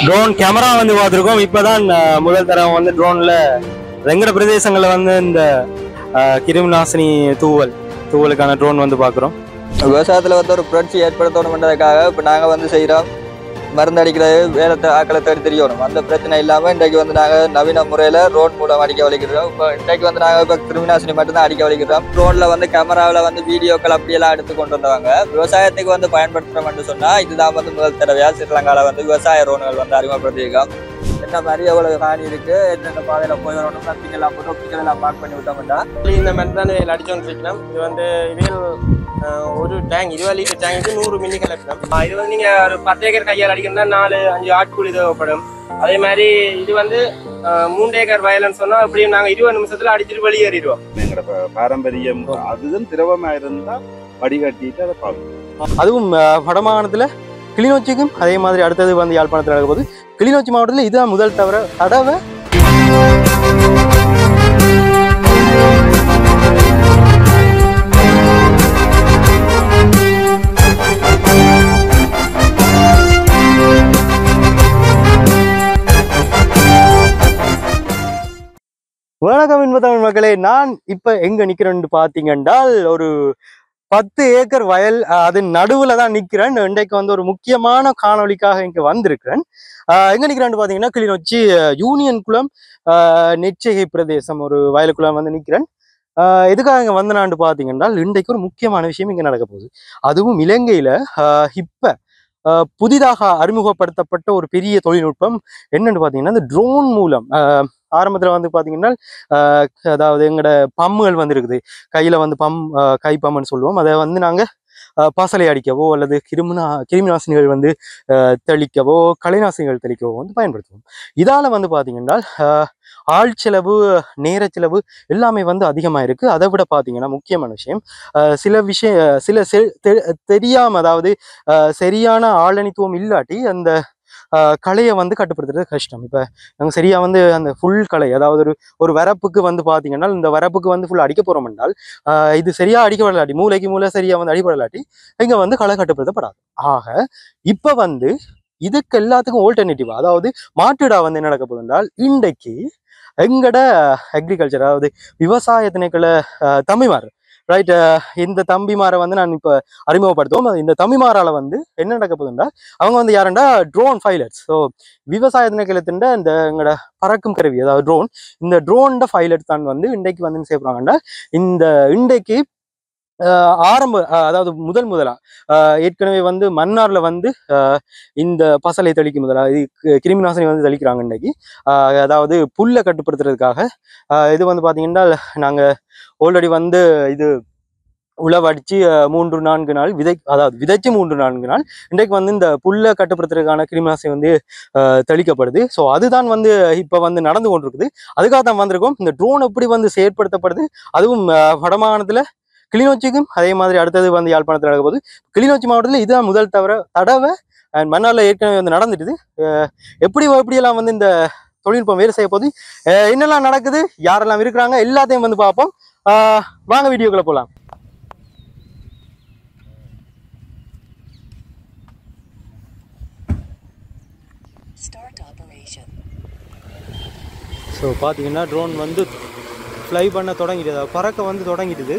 Drone camera வந்து பார்த்துருக்கோம் இப்போதான் அஹ், முதல் தரம் வந்து ட்ரோன்ல வெங்கட பிரதேசங்களில் வந்து இந்த அஹ், கிருமி நாசினி தூவல் தூவலுக்கான ட்ரோன் வந்து பார்க்குறோம் விவசாயத்தில் வந்து ஒரு புரட்சி ஏற்படுத்தணுன்றதுக்காக இப்போ நாங்கள் வந்து செய்கிறோம் மருந்து அடிக்கிறது வேலை தே- ஆட்களை தேடி தெரியணும் அந்த பிரச்சனை இல்லாமல் இன்றைக்கு வந்து நாங்கள் நவீன முறையில் ரோட் மூலம் அடிக்க வலிக்கிறோம் இப்போ இன்றைக்கு வந்து நாங்கள் இப்போ கிருமிநாசினி மட்டும்தான் அடிக்க வலிக்கிறோம் ரோட்ல வந்து கேமராவில் வந்து வீடியோக்கள் அப்படியெல்லாம் எடுத்து கொண்டு வந்தவங்க விவசாயத்துக்கு வந்து பயன்படுத்துகிறோம்னு சொன்னால் இதுதான் வந்து முதல் தடவையாக ஸ்ரீலங்காவில் வந்து விவசாய ரோடுகள் வந்து அறிமுகப்படுத்தியிருக்கோம் என்ன மாதிரி எவ்வளவு காணி இருக்கு எந்தெந்த பாதையில் போய் வரணும் கத்திக்கெல்லாம் போட்டு ஒப்பிக்கல் எல்லாம் மார்க் பண்ணி விட்டோம்னா இந்த மாதிரி தான் இதில் அடிச்சோன்னு இருக்கணும் இது வந்து இதில் அஹ், ஒரு டேங்க் இருபது லிட்டர் டேங்க்கு நூறு மில்லி கலக்கணும் இது வந்து நீங்கள் ஒரு பத்து ஏக்கர் கையால் அடிக்கணும்னா நாலு அஞ்சு ஆட்கூலி தேவைப்படும் அதே மாதிரி இது வந்து அஹ், மூன்று ஏக்கர் வயலுன்னு சொன்னால் எப்படியும் நாங்கள் இருபது நிமிஷத்தில் அடிச்சுட்டு வெளியேறிடுவோம் எங்களோட ப- பாரம்பரியம் அதுதான் திரவமா இருந்தா வடிகட்டிட்டு அதை பார்க்கணும் அதுவும் அஹ், வடமாகாணத்தில் கிளிநொச்சிக்கும் அதே மாதிரி அடுத்தது வந்து யாழ்ப்பாணத்தில் நடக்க போகுது கிளிநொச்சி மாவட்டத்தில் இதுதான் முதல் தவிர தடவை வணக்கம் இன்ப தமிழ் மக்களே நான் இப்ப எங்க நிக்கிறேன்னு பாத்தீங்கன்றால் ஒரு பத்து ஏக்கர் வயல் அஹ், அது நடுவுல தான் நிக்கிறேன் இன்றைக்கு வந்து ஒரு முக்கியமான காணொளிக்காக இங்க வந்திருக்கிறேன் அஹ், எங்க நிக்கிறேன்னு பாத்தீங்கன்னா கிளிநொச்சி அஹ், யூனியன் குளம் அஹ், நெச்சைகை பிரதேசம் ஒரு வயலுக்குள்ள வந்து நிக்கிறேன் அஹ், எதுக்காக இங்க வந்தனான்னு பாத்தீங்கன்னா இன்றைக்கு ஒரு முக்கியமான விஷயம் இங்க நடக்க போகுது அதுவும் இலங்கையில அஹ், இப்ப அஹ், புதிதாக அறிமுகப்படுத்தப்பட்ட ஒரு பெரிய தொழில்நுட்பம் என்னன்னு பாத்தீங்கன்னா இந்த ட்ரோன் மூலம் அஹ், ஆரம்பத்துல வந்து பாத்தீங்கன்னா அஹ், அதாவது எங்களோட பம்முகள் வந்து இருக்குது கையில வந்து பம் அஹ், கை பம்முன்னு சொல்லுவோம் அதை வந்து நாங்க அஹ், பசலை அடிக்கவோ அல்லது கிருமினா கிருமி நாசினிகள் வந்து அஹ், தெளிக்கவோ கலைநாசினிகள் தெளிக்கவோ வந்து பயன்படுத்துவோம் இதால வந்து பாத்தீங்கன்னா அஹ், ஆள் செலவு நேர செலவு எல்லாமே வந்து அதிகமாக இருக்கு அதை விட பாத்தீங்கன்னா முக்கியமான விஷயம் அஹ், சில விஷயம் சில செ- தெ- தெரியாம அதாவது அஹ், சரியான ஆளணித்துவம் இல்லாட்டி அந்த அஹ், களையை வந்து கட்டுப்படுத்துறது கஷ்டம் இப்போ நாங்கள் சரியா வந்து அந்த ஃபுல் களை அதாவது ஒரு ஒரு வரப்புக்கு வந்து பார்த்தீங்கன்னா இந்த வரப்புக்கு வந்து ஃபுல் அடிக்க போகிறோம் என்றால் ஆஹ் இது சரியா அடிக்கப்படலாட்டி மூளைக்கு மூளை சரியா வந்து அடிப்படலாட்டி இங்கே வந்து களை கட்டுப்படுத்தப்படாது ஆக இப்போ வந்து இதுக்கு எல்லாத்துக்கும் ஆல்டர்னேட்டிவ் அதாவது மாட்டுடா வந்து என்ன நடக்க போகுது என்றால் இன்றைக்கு எங்கட அக்ரிகல்ச்சர் அதாவது விவசாய திணைக்கள ஆஹ் தம்பிமார் ரைட் இந்த தம்பிமாரை வந்து நான் இப்போ அறிமுகப்படுத்துவோம் அது இந்த தம்பிமாரால வந்து என்ன நடக்க போகுதுன்னா அவங்க வந்து யாருண்டா ட்ரோன் ஃபைலர்ஸ் ஸோ விவசாய திணைக்களத்தின் இந்த எங்களோட பறக்கும் கருவி அதாவது ட்ரோன் இந்த ட்ரோன்ட ஃபைலட் தான் வந்து இன்றைக்கு வந்து என்ன செய்ய போறாங்கன்னா இந்த இன்றைக்கு ஆஹ் ஆரம்ப ஆஹ் அதாவது முதல் முதலா ஆஹ் ஏற்கனவே வந்து மன்னார்ல வந்து ஆஹ் இந்த பசலை தெளிக்கும் முதலா இது கி- கிருமி நாசினி வந்து தெளிக்கிறாங்க இன்னைக்கு ஆஹ் அதாவது புல்லை கட்டுப்படுத்துறதுக்காக ஆஹ் இது வந்து பாத்தீங்கன்னா நாங்க ஆல்ரெடி வந்து இது உழவடிச்சு ஆஹ் மூன்று நான்கு நாள் விதை அதாவது விதைச்சு மூன்று நான்கு நாள் இன்றைக்கு வந்து இந்த புல்லை கட்டுப்படுத்துறதுக்கான கிருமிநாசினி வந்து ஆஹ் தெளிக்கப்படுது ஸோ அதுதான் வந்து இப்போ வந்து நடந்து கொண்டிருக்குது அதுக்காக தான் வந்திருக்கோம் இந்த ட்ரோன் எப்படி வந்து செயற்படுத்தப்படுது அதுவும் ஆஹ் வடமாகாணத்துல கிளிநொச்சிக்கும் அதே மாதிரி அடுத்தது வந்து யாழ்ப்பாணத்தில் நடக்க போகுது கிளிநொச்சி மாவட்டத்தில் இதுதான் முதல் தவிர தடவை அண்ட் மன்னார்ல ஏற்கனவே வந்து நடந்துட்டுது ஆஹ் எப்படி எப்படியெல்லாம் வந்து இந்த தொழில்நுட்பம் வேலை செய்ய போகுது ஆஹ் என்னெல்லாம் நடக்குது யாரெல்லாம் இருக்கிறாங்க எல்லாத்தையும் வந்து பார்ப்போம் ஆஹ் வாங்க வீடியோக்குள்ள போகலாம் Start operation. ஸோ பார்த்தீங்கன்னா ட்ரோன் வந்து ஃப்ளை பண்ண தொடங்கிடுது அதாவது பறக்க வந்து தொடங்கிடுது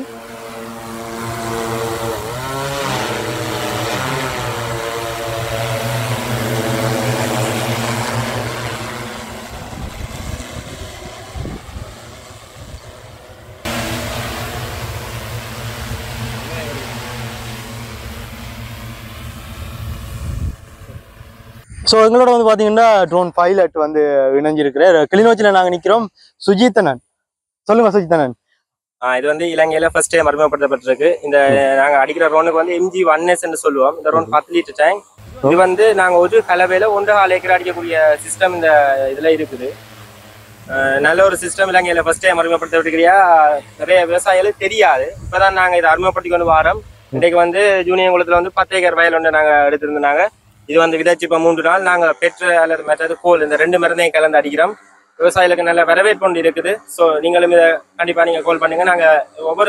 ஸோ எங்களோட வந்து பார்த்தீங்கன்னா ட்ரோன் பைலட் வந்து இணைஞ்சிருக்கிறார் கிளிநொச்சியில் நாங்கள் நிற்கிறோம் சுஜித்தனன் சொல்லுங்க சுஜித்தனன் ஆ, இது வந்து இலங்கையில ஃபர்ஸ்ட் டைம் அறிமுகப்படுத்தப்பட்டிருக்கு இந்த நாங்க அடிக்கிற ரோனுக்கு வந்து எம்ஜி ஒன் எஸ் சொல்லுவோம் இந்த ரோன் பத்து லிட்டர் டேங்க் இது வந்து நாங்க ஒரு கலவையில ஒன்று கால் ஏக்கர் அடிக்கக்கூடிய சிஸ்டம் இந்த இதுல இருக்குது ஆ, நல்ல ஒரு சிஸ்டம் இலங்கையில ஃபர்ஸ்ட் டைம் அறிமுகப்படுத்தப்பட்டிருக்கிறியா நிறைய விவசாயிகளுக்கு தெரியாது இப்பதான் நாங்க இதை அறிமுகப்படுத்தி கொண்டு வரோம் இன்றைக்கு வந்து ஜூனியர் குளத்துல வந்து பத்து ஏக்கர் வயல் ஒன்று நாங்க எடுத்திருந்தாங்க இது வந்து விதைச்சு இப்போ மூன்று நாள் நாங்க பெற்று அல்லது மற்றது கோல் இந்த ரெண்டு மருந்தையும் கலந்து அடிக்கிறோம் விவசாயிகளுக்கு நல்ல வரவேற்பு ஒன்று இருக்குது ஸோ நீங்களும் இதை கண்டிப்பா நீங்க கால் பண்ணுங்க நாங்க ஒவ்வொரு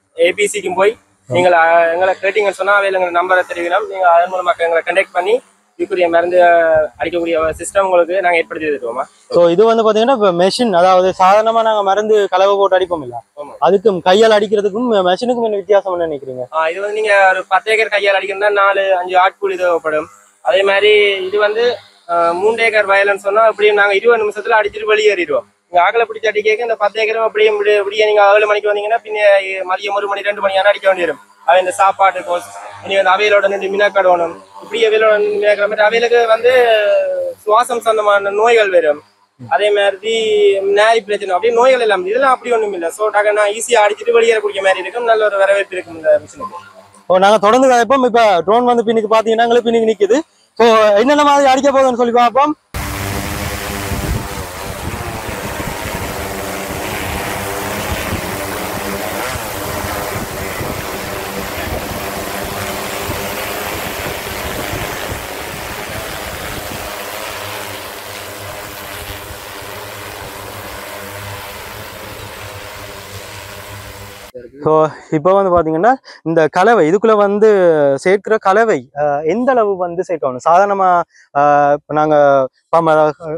ஏபிசிக்கும் போய் நீங்கள் அஹ், எங்களை கேட்டீங்கன்னு சொன்னா அவையில் எங்களை நம்பரை தெரிவிக்கணும் நீங்க அதன் மூலமாக எங்களை கண்டெக்ட் பண்ணி இதுக்குரிய மருந்து அஹ், அடிக்கக்கூடிய சிஸ்டம் உங்களுக்கு நாங்க ஏற்படுத்தி தருவோமா ஸோ இது வந்து பாத்தீங்கன்னா இப்போ மெஷின் அதாவது சாதாரணமா நாங்க மருந்து கலவை போட்டு அடிப்போம் இல்ல ஆமா. அதுக்கும் கையால் அடிக்கிறதுக்கும் மெஷினுக்கும் என்ன வித்தியாசம் என்ன நினைக்கிறீங்க ஆஹ் இது வந்து நீங்க ஒரு பத்து ஏக்கர் கையால் அடிக்கணும்னா நாலு அஞ்சு ஆட்கூலி தேவைப்படும் அதே மாதிரி இது வந்து ஆஹ் மூன்று ஏக்கர் வயல்னு சொன்னா அப்படியும் நாங்க இருபது நிமிஷத்துல அடிச்சுட்டு வெளியேறிடுவோம் நீங்க ஆகலை பிடிச்சி அடிக்க இந்த பத்து ஏக்கரும் அப்படியே விடிய விடிய நீங்க ஏழு மணிக்கு வந்தீங்கன்னா பின்ன மதியம் ஒரு மணி ரெண்டு மணி ஆனால் அடிக்க வேண்டியிரும் அவன் இந்த சாப்பாடு கோஸ் நீங்க அந்த அவையிலோட நின்று மினாக்கடணும் இப்படி அவையிலோட நின்று மினாக்கிற மாதிரி அவைகளுக்கு வந்து சுவாசம் சொந்தமான நோய்கள் வரும் அதே மாதிரி நாரி பிரச்சனை அப்படி நோய்கள் எல்லாம் இதெல்லாம் அப்படி ஒண்ணும் இல்லை ஸோ நான் ஈஸியா அடிச்சுட்டு வெளியேறக்கூடிய மாதிரி இருக்கும் நல்ல ஒரு வரவேற்பு இருக்கும் இந்த மிஷினுக்கு ஓ நாங்க தொடர்ந்து கதைப்போம் இப்ப ட்ரோன் வந்து பின்னுக்கு பாத்தீங்கன்னா எங்களுக்கு பின்னுக்கு நிக்குது ஸோ என்னென்ன மாதிரி அடிக்க போகுதுன்னு சொல்லி பார்ப்போம் ஸோ இப்போ வந்து பார்த்தீங்கன்னா இந்த கலவை இதுக்குள்ள வந்து சேர்க்கிற கலவை அஹ், எந்த அளவு வந்து சேர்க்கணும் சாதாரணமாக இப்போ நாங்கள் பம்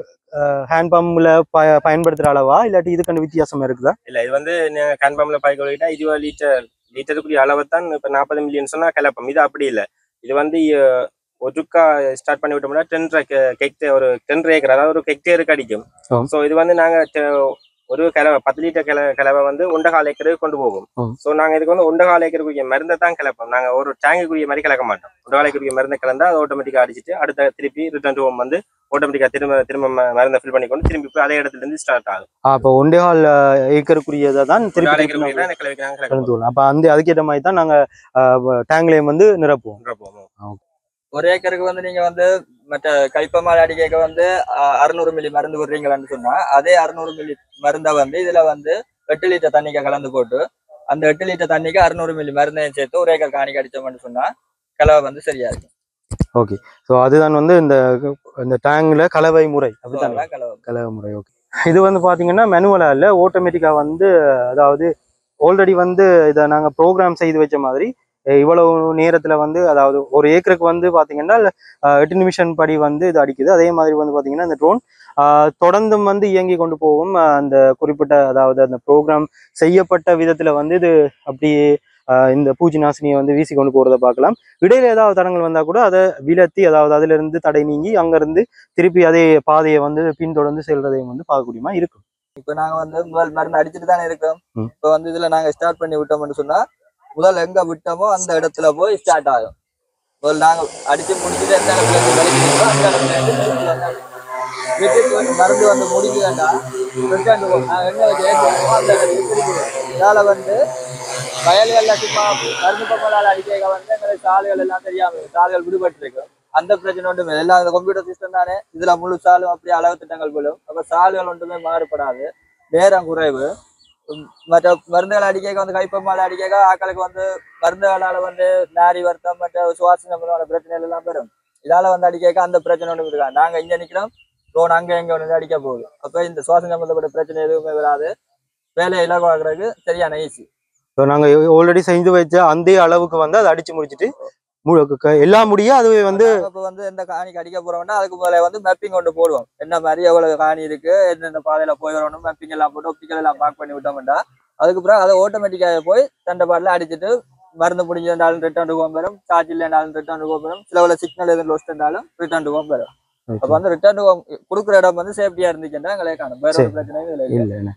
ஹேண்ட் பம்பில் ப பயன்படுத்துகிற அளவா இல்லாட்டி இதுக்கான வித்தியாசம் இருக்குதா இல்ல இது வந்து நீங்க கன்ஃபார்ம்ல பாய்க்க விட்டா இருபது லிட்டர் லிட்டருக்குரிய அளவு தான் இப்ப நாற்பது மில்லியன் சொன்னா கலப்பம் இது அப்படி இல்ல இது வந்து அஹ், ஒருக்கா ஸ்டார்ட் பண்ணி விட்டோம்னா டென்ரை கெக்டே ஒரு டென் ஏக்கர் அதாவது ஒரு ஹெக்டேருக்கு அடிக்கும் ஆம். ஸோ இது வந்து நாங்க te- ஒரு கிளவை பத்து லிட்டர் கிள கிளவை வந்து ஒன்றகால் ஏக்கருக்கு கொண்டு போகும் ஆம். ஸோ நாங்க இதுக்கு வந்து ஒன்றகால் ஏக்கருக்குரிய மருந்தை தான் கிளப்போம் நாங்க ஒரு டேங்குக்குரிய மாதிரி கலக்க மாட்டோம் ஒன்றகால் ஏக்கருக்குரிய மருந்தை கலந்தா அது ஆட்டோமேட்டிக்கா அடிச்சிட்டு அடுத்த திருப்பி ரிட்டர்ன் டு ஹோம் வந்து ஆட்டோமேட்டிக்கா திரும்ப திரும்ப ம- மருந்தை ஃபில் பண்ணிக்கொண்டு திரும்பி போய் அதே இடத்துல இருந்து ஸ்டார்ட் ஆகும் அப்போ ஒன்றே கால் ஏக்கருக்குரியதை தான் ஒரு நாள் திருப்பி ஏக்கருக்குரிய தான் எனக்கு கிளவிக்கு நாங்க கிளப்போம். கலந்து விடலாம் அப்போ அந்த அதுக்கேற்ற மாதிரி தான் நாங்கள் டேங்க்லேயும் வந்து நிரப்புவோம் ஒன்றரை போகும் ஒரு ஏக்கருக்கு வந்து நீங்க வந்து மற்ற கைப்பமால் அடிக்க வந்து அறுநூறு மில்லி மருந்து விடுறீங்களான்னு சொன்னா அதே அறுநூறு மில்லி மருந்தை வந்து இதுல வந்து எட்டு லிட்டர் தண்ணிக்கு கலந்து போட்டு அந்த எட்டு லிட்டர் தண்ணிக்கு அறுநூறு மில்லி மருந்தையும் சேர்த்து ஒரு ஏக்கர் காணிக்கு அடிச்சோம்னு சொன்னா கலவை வந்து சரியா இருக்கும் ஸோ அதுதான் வந்து இந்த இந்த டேங்க்ல கலவை முறை அப்படித்தான் அதான் கலவை கலவை முறை ஓகே இது வந்து பாத்தீங்கன்னா மேனுவலா இல்ல ஆட்டோமேட்டிக்கா வந்து அதாவது ஆல்ரெடி வந்து இதை நாங்க ப்ரோக்ராம் செய்து வச்ச மாதிரி அஹ் இவ்வளவு நேரத்துல வந்து அதாவது ஒரு ஏக்கருக்கு வந்து பாத்தீங்கன்னா அஹ் எட்டு நிமிஷம் படி வந்து இது அடிக்குது அதே மாதிரி வந்து பாத்தீங்கன்னா இந்த ட்ரோன் தொடர்ந்தும் வந்து இயங்கி கொண்டு போகும் அஹ் அந்த குறிப்பிட்ட அதாவது அந்த ப்ரோக்ராம் செய்யப்பட்ட விதத்துல வந்து இது அப்படியே அஹ் இந்த பூச்சி நாசினியை வந்து வீசி கொண்டு போறதை பார்க்கலாம் இடையில ஏதாவது தடங்கள் வந்தா கூட அதை விலத்தி அதாவது அதுல இருந்து தடை நீங்கி அங்க இருந்து திருப்பி அதே பாதையை வந்து பின்தொடர்ந்து செல்றதையும் வந்து பார்க்கக்கூடியமா இருக்கும் இப்ப நாங்க வந்து முதல் மருந்து அடிச்சுட்டு தானே இருக்கோம் ம். இப்ப வந்து இதுல நாங்க ஸ்டார்ட் பண்ணி விட்டோம்னு சொன்னா முதல்ல எங்க விட்டோமோ அந்த இடத்துல போய் ஸ்டார்ட் ஆகும் முதல்ல நாங்க அடிச்சு முடிச்சுட்டு எந்த இடத்துல இருந்து வலிக்குதோ அந்த இடத்துல இருந்து திருப்பி வந்து அடிக்கணும். வீட்டுக்கு வந்து மருந்து வந்து முடிக்குதுன்னா ரிட்டர்ன் நாங்க எங்க வச்சு ஏற்றுவோமோ அந்த இடத்துக்கு திருப்பி வரும். இதால வந்து வயல்கள்ல சும்மா மருந்து பொம்மலால் அடிக்க வந்து எங்களுக்கு சாலைகள் எல்லாம் தெரியாம இருக்கு. சாலைகள் விடுபட்டு இருக்கு அந்த பிரச்சனை ஒன்றுமே இல்லை. எல்லாம் இந்த கம்ப்யூட்டர் சிஸ்டம் தானே இதுல முழு சாலும் அப்படியே அளவு திட்டங்கள் போலும் அப்ப சாலுகள் ஒன்றுமே மாறுபடாது நேரம் குறைவு உம் மற்ற மருந்துகள் அடிக்க வந்து கைப்பம்மால அடிக்க ஆக்களுக்கு வந்து மருந்துகளால வந்து நாரி வருத்தம் மற்ற சுவாச சம்பந்தமான பிரச்சனைகள் எல்லாம் பெறும் இதால வந்து அடிக்க அந்த பிரச்சனை ஒன்றும் இருக்கா நாங்க இங்க நிக்கிறோம் ட்ரோன் அங்க எங்க ஒன்று அடிக்க போகுது அப்ப இந்த சுவாசம் சம்பந்தப்பட்ட பிரச்சனை எதுவுமே வராது வேலையை இலகுவாக்குறதுக்கு சரியான ஈஸி இப்போ நாங்க ஆல்ரெடி செஞ்சு வச்ச அந்த அளவுக்கு வந்து அதை அடிச்சு முடிச்சிட்டு மு- க- எல்லா முடியும் அதுவே வந்து இப்ப வந்து எந்த காணிக்கு அடிக்க போறோம்னா அதுக்கு முதல்ல வந்து மேப்பிங் கொண்டு போடுவோம் என்ன மாதிரி எவ்வளவு காணி இருக்கு எந்தெந்த பாதையில போய் வரணும் மேப்பிங் எல்லாம் போட்டு ஒப்டிக்கல் எல்லாம் மார்க் பண்ணி விட்டோம்டா அதுக்கு பிறகு அதை ஆட்டோமேட்டிக்காக போய் தண்டை பாட்டில் அடிச்சுட்டு மருந்து முடிஞ்சிருந்தாலும் ரிட்டர்ன் ஹோம் வரும் சார்ஜ் இல்லைனாலும் ரிட்டர்ன் ஹோம் வரும் சில வேலை சிக்னல் எதுவும் லோஸ்ட் இருந்தாலும் ரிட்டர்ன் ஹோம் வரும் அப்ப வந்து ரிட்டர்ன் ஹோம் கொடுக்குற இடம் வந்து சேஃப்டியா இருந்துச்சுன்னா எங்களே காணும் வேற ஒரு சரி. பிரச்சனையும் இல்லை இல்ல என்ன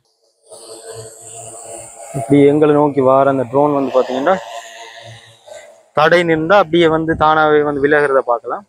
இப்படி எங்களை நோக்கி வார அந்த ட்ரோன் வந்து பாத்தீங்கன்னா தடை நின்றா அப்படியே வந்து தானாவே வந்து விலகிறத பார்க்கலாம்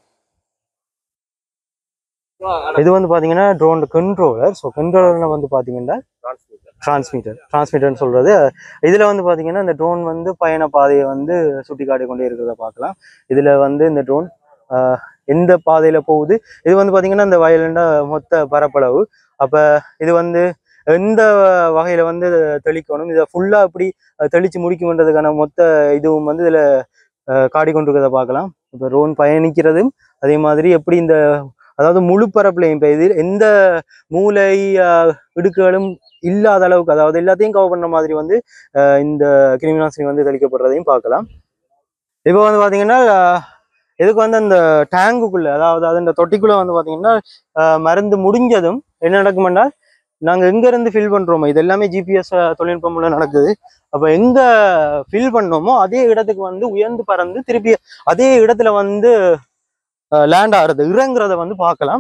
இது வந்து பாத்தீங்கன்னா ட்ரோன் கண்ட்ரோலர் ஸோ கண்ட்ரோலர்ல வந்து பாத்தீங்கன்னா டிரான்ஸ்மிட்டர் டிரான்ஸ்மிட்டர்னு சொல்றது இதுல வந்து பாத்தீங்கன்னா இந்த ட்ரோன் வந்து பயண பாதையை வந்து சுட்டி காட்டி கொண்டே இருக்கிறத பார்க்கலாம் இதுல வந்து இந்த ட்ரோன் எந்த பாதையில போகுது இது வந்து பாத்தீங்கன்னா இந்த வயலுண்டா மொத்த பரப்பளவு அப்ப இது வந்து எந்த வகையில வந்து தெளிக்கணும் இதை ஃபுல்லா அப்படி அஹ், தெளிச்சு முடிக்கும்ன்றதுக்கான மொத்த இதுவும் வந்து இதுல அஹ், காட்டிக்கொண்டிருக்கிறத பார்க்கலாம் இப்போ ட்ரோன் பயணிக்கிறதும் அதே மாதிரி எப்படி இந்த அதாவது முழு பரப்புலையும் இப்போ இதில் எந்த மூளை அஹ், இடுக்குகளும் இல்லாத அளவுக்கு அதாவது எல்லாத்தையும் கவர் பண்ண மாதிரி வந்து அஹ், இந்த கிருமிநாசினி வந்து தெளிக்கப்படுறதையும் பார்க்கலாம் இப்போ வந்து பார்த்தீங்கன்னா அஹ், இதுக்கு வந்து அந்த டேங்குக்குள்ள அதாவது அது அந்த தொட்டிக்குள்ள வந்து பாத்தீங்கன்னா ஆஹ் மருந்து முடிஞ்சதும் என்ன நடக்குமென்றால் நாங்க எங்க இருந்து ஃபில் பண்றோமோ இது எல்லாமே ஜிபிஎஸ் தொழில்நுட்பம் மூலம் நடக்குது அப்ப எங்க ஃபில் பண்ணோமோ அதே இடத்துக்கு வந்து உயர்ந்து பறந்து திருப்பி அதே இடத்துல வந்து லேண்ட் ஆகுறது இறங்குறத வந்து பார்க்கலாம்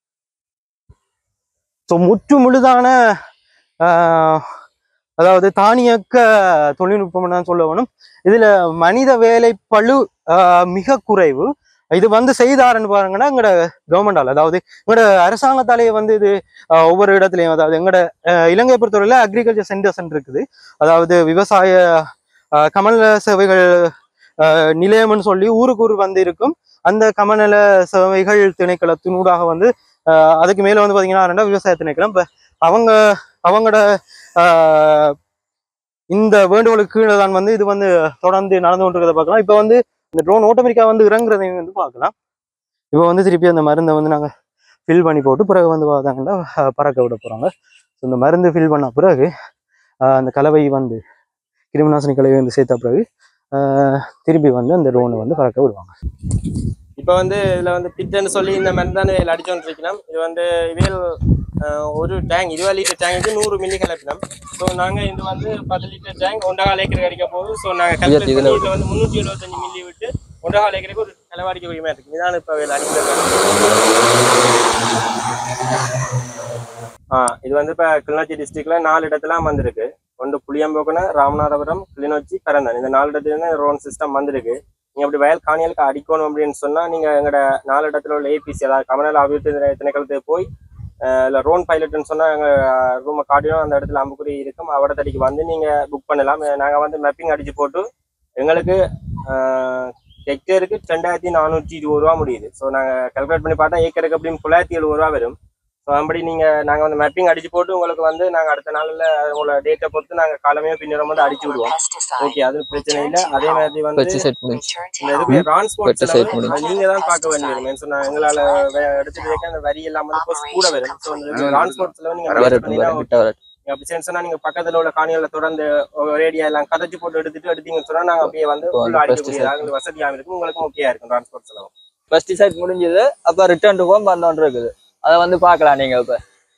ஸோ முற்று முழுதான ஆஹ், அதாவது தானியக்க தொழில்நுட்பம் தான் சொல்ல வேணும் இதுல மனித வேலை பளு ஆஹ், மிக குறைவு இது வந்து செய்தாருன்னு பாருங்கன்னா எங்களோட கவர்மெண்டால் அதாவது எங்களோட அரசாங்கத்தாலேயே வந்து இது ஆஹ், ஒவ்வொரு இடத்துலையும் அதாவது எங்களோட ஆஹ், இலங்கை பொறுத்தவரையில அக்ரிகல்ச்சர் சென்டர்ஸ் இருக்குது அதாவது விவசாய ஆஹ், கமல சேவைகள் ஆஹ், நிலையம்னு சொல்லி ஊருக்கு ஊர் வந்து இருக்கும் அந்த கமநல சேவைகள் திணைக்களத்தினூடாக வந்து ஆஹ், அதுக்கு மேல வந்து பாத்தீங்கன்னா ரெண்டா விவசாய திணைக்களம் இப்ப அவங்க அவங்களோட ஆஹ், இந்த வேண்டுகோளுக்கு கீழே தான் வந்து இது வந்து தொடர்ந்து நடந்து கொண்டிருக்கிறத பார்க்கலாம் இப்போ வந்து இந்த ட்ரோன் ஆட்டோமேட்டிக்கா வந்து இறங்குறதையும் வந்து பார்க்கலாம் இப்போ வந்து திருப்பி அந்த மருந்தை வந்து நாங்கள் ஃபில் பண்ணி போட்டு பிறகு வந்து பார்த்தாங்கன்னா ஆஹ், பறக்க விட போகிறாங்க ஸோ இந்த மருந்து ஃபில் பண்ண பிறகு ஆஹ், அந்த கலவை வந்து கிருமிநாசினி கலவை வந்து சேர்த்த பிறகு ஆஹ், திருப்பி வந்து அந்த ட்ரோனை வந்து பறக்க விடுவாங்க இப்போ வந்து இதுல வந்து பிட்னு சொல்லி இந்த மருந்தான இதில் அடிச்சோன்னு இருக்கணும் இது வந்து இவையில் அஹ், ஒரு டேங்க் இருபது லிட்டர் டேங்க்கு நூறு மில்லி கலப்பினோம் ஸோ நாங்கள் இது வந்து பத்து லிட்டர் டேங்க் ஒன்றரை ஏக்கருக்கு அடிக்க போகுது ஸோ நாங்கள் கல்குலேட் இதுல பண்ணி இதில் வந்து முந்நூற்றி எழுபத்தஞ்சு மில்லி விட்டு ஒன்றரை ஏக்கருக்கு ஒரு செலவடிக்க உரிமையாக இருக்குது இதான் இப்போ வேலை அடிக்கிறது ஆ இது வந்து இப்போ கிளிநொச்சி டிஸ்ட்ரிக்ட்ல நாலு இடத்துல வந்திருக்கு ஒன்று புளியம்போக்கன ராமநாதபுரம் கிளிநொச்சி பரந்தன் இந்த நாலு இடத்துல ரோன் சிஸ்டம் வந்திருக்கு நீங்க அப்படி வயல் காணிகளுக்கு அடிக்கணும் அப்படின்னு சொன்னா நீங்க எங்களோட நாலு இடத்துல உள்ள ஏபிசி அதாவது கமநல அபிவிருத்தி திணை- திணைக்களத்துக்கு போய் அஹ், இல்ல ரோன் பைலட்னு சொன்னா எங்க ரூமை காட்டியும் அந்த இடத்துல அம்புக்குறி இருக்கும் அவடத்தடிக்கு வந்து நீங்க புக் பண்ணலாம் நாங்க வந்து மேப்பிங் அடிச்சு போட்டு எங்களுக்கு ஹெக்டேருக்கு ரெண்டாயிரத்தி நானூற்றி இருபது ரூபா முடியுது ஸோ நாங்கள் கால்குலேட் பண்ணி பார்த்தா ஏக்கருக்கு அப்படின்னு தொள்ளாயிரத்தி எழுபது ரூபா வரும் ஸோ அப்படி நீங்கள் நாங்கள் வந்து மேப்பிங் அடிச்சு போட்டு உங்களுக்கு வந்து நாங்கள் அடுத்த நாளில் உங்களோட டேட்டை பொறுத்து நாங்கள் காலமே பின்னரம் வந்து அடிச்சு விடுவோம் ஓகே அது பிரச்சனை இல்லை அதே மாதிரி வந்து வச்சு செட் பண்ணி Return to இந்த இதுக்கு டிரான்ஸ்போர்ட் வெட்ட செலவு site முடிஞ்சு. அது நீங்க தான் பார்க்க வேண்டியது மெயின் சொன்னா எங்களால வே- எடுத்துட்டு வைக்க அந்த வரி எல்லாம் வந்து cost கூட வரும் ஸோ இந்த டிரான்ஸ்போர்ட் செலவு நீங்க manage வரட்டும் பண்ணினா வரட்டும், கிட்ட வரட்டும் நீங்க அப்படி செஞ்சு சொன்னா நீங்க பக்கத்துல உள்ள காணிகளை தொடர்ந்து ரேடியா எல்லாம் கதைச்சு போட்டு எடுத்துட்டு எடுத்தீங்கன்னு சொன்னா நாங்க அப்படியே வந்து இப்போ full வந்து அடிக்கக்கூடிய pesticide. உங்களுக்கு வசதியாக இருக்கும் உங்களுக்கு ஓகேயா இருக்கும் டிரான்ஸ்போர்ட் செலவு பெஸ்டிசைட் முடிஞ்சது அப்ப ரிட்டர்ன் டு ஹோம் வந்தோன்னு இருக்குது அதை வந்து பார்க்கலாம் நீங்க இப்ப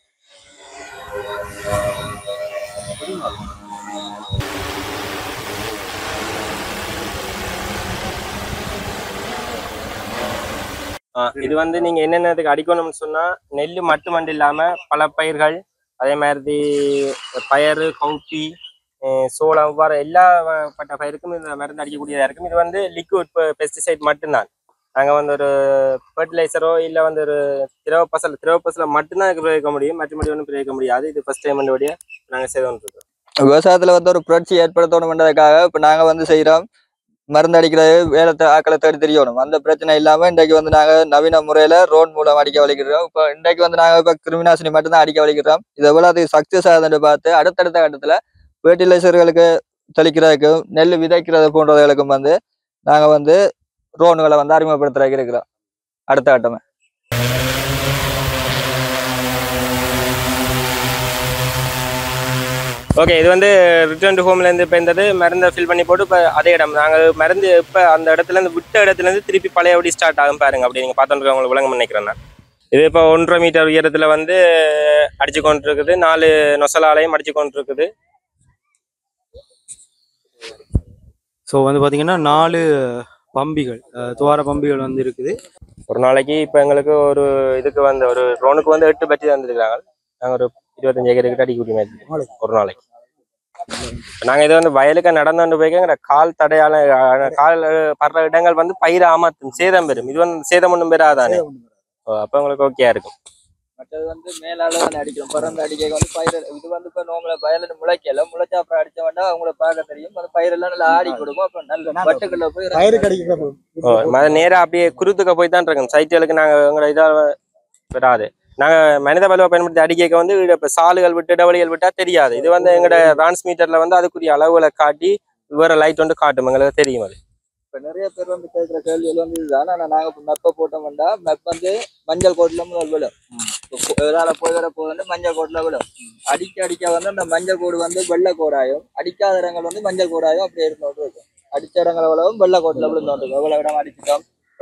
ஆ, இது வந்து நீங்க என்னென்னதுக்கு அடிக்கணும்னு சொன்னா நெல் மட்டுமண்டு இல்லாம பல பயிர்கள் அதே மாதிரி பயறு கவுப்பி அஹ் சோளம் இவ்வாறு எல்லா வ- பட்ட பயிருக்கும் இந்த மருந்து அடிக்கக்கூடியதா இருக்கும் இது வந்து லிக்விட் பெஸ்டிசைட் மட்டும்தான் நாங்க வந்து ஒரு ஃபர்டிலைசரோ இல்ல வந்து ஒரு திரவ பசல் திரவ பசல மட்டும்தான் இதுக்கு பிரயோகிக்க முடியும் மற்றபடி ஒன்றும் பிரயோகிக்க முடியாது இது ஃபர்ஸ்ட் டைம் வழியா நாங்க செய்து கொண்டிருக்கோம் விவசாயத்துல வந்து ஒரு புரட்சி ஏற்படுத்தணும்ன்றதுக்காக இப்ப நாங்க வந்து செய்யறோம் மருந்து அடிக்கிறது வேலை தே- ஆட்களை தேடி தெரியணும் அந்த பிரச்சனை இல்லாம இன்றைக்கு வந்து நாங்க நவீன முறையில ரோட் மூலம் அடிக்க வலிக்கிறோம் இப்ப இன்றைக்கு வந்து நாங்க இப்ப கிருமிநாசினி மட்டும்தான் அடிக்க வலிக்கிறோம் இது எவ்வளவு அது சக்சஸ் ஆகுதுன்னு பார்த்து அடுத்தடுத்த கட்டத்துல ஃபெர்டிலைசர்களுக்கு தெளிக்கிறதுக்கும் நெல் விதைக்கிறது போன்றதுகளுக்கும் வந்து நாங்க வந்து ட்ரோன்களை வந்து அறிமுகப்படுத்துறதுக்கு இருக்கிறோம் அடுத்த கட்டமே ஓகே இது வந்து ரிட்டர்ன் டு ஹோம்ல இருந்து இப்போ இருந்தது மருந்தை ஃபில் பண்ணி போட்டு இப்போ அதே இடம் நாங்கள் மருந்து இப்போ அந்த இடத்துல இருந்து விட்ட இடத்துல இருந்து திருப்பி பழையபடி ஸ்டார்ட் ஆகும் பாருங்க அப்படி நீங்கள் பார்த்துட்டு உங்களுக்கு விளங்க நினைக்கிறேன் நான் இது இப்போ ஒன்றரை மீட்டர் உயரத்தில் வந்து அடிச்சு கொண்டு இருக்குது நாலு நொசலாலையும் அடிச்சு கொண்டு இருக்குது ஸோ வந்து பார்த்தீங்கன்னா நாலு பம்பிகள் அஹ், துவார பம்பிகள் வந்து இருக்குது ஒரு நாளைக்கு இப்போ எங்களுக்கு ஒரு இதுக்கு வந்து ஒரு ட்ரோனுக்கு வந்து எட்டு பட்டி தந்துருக்காங்க நாங்கள் ஒரு இருபத்தஞ்சு ஏக்கர் கிட்ட அடிக்கக்கூடிய மாதிரி ஒரு நாளைக்கு நாங்கள் இது வந்து வயலுக்கு நடந்து போய் எங்க கால் தடையால அஹ், கால் படுற இடங்கள் வந்து பயிர் ஆமாத்தும் சேதம் பெறும் இது வந்து சேதம் ஒன்றும் பெறாதானே ஓ, அப்போ உங்களுக்கு ஓகேயா இருக்கும் மற்றது வந்து மேலால தான் அடிக்கிறோம் பறந்து அடிக்க வந்து பயிர் இது வந்து இப்போ நோம்பல வயலில் முளைக்கல முளைச்சா அப்புறம் அடிச்ச வேண்டாம் அவங்கள பார்க்க தெரியும் அந்த பயிரெல்லாம் நல்லா ஆடி கொடுக்கும் அப்புறம் நல்ல வட்டுக்குள்ள போய் பயிறு கடிக்க ஓ மத நேரா அப்படியே குருத்துக்க போய் தான் இருக்கும் சைட்டுகளுக்கு நாங்கள் எங்களோட இதாக வராது நாங்கள் மனித வலுவை பயன்படுத்தி அடிக்க வந்து இப்போ சாலுகள் விட்டு இடவழிகள் விட்டா தெரியாது இது வந்து எங்களோட டிரான்ஸ்மீட்டர்ல வந்து அதுக்குரிய அளவுகளை காட்டி வேற லைட் வந்து காட்டும் எங்களுக்கு தெரியும் அது இப்ப நிறைய பேர் வந்து கேட்கிற கேள்விகள் வந்து இதுதான் ஆனா நாங்க இப்ப மெப்ப போட்டோம்டா மெப் வந்து மஞ்சள் கோட்ல முதல் விழும் இப்ப இதால போய் வர போது வந்து மஞ்சள் கோட்ல விழும் அடிக்க அடிக்க வந்து அந்த மஞ்சள் கோடு வந்து வெள்ளை கோடாயும் அடிக்காத இடங்கள் வந்து மஞ்சள் கோடாயும் அப்படியே இருந்தோட்டு இருக்கும் அடிச்ச இடங்கள் எவ்வளவும் வெள்ளை கோட்ல விழுந்தோட்டு இருக்கும் எவ்வளவு இடம் அடிச்சிட்டோம்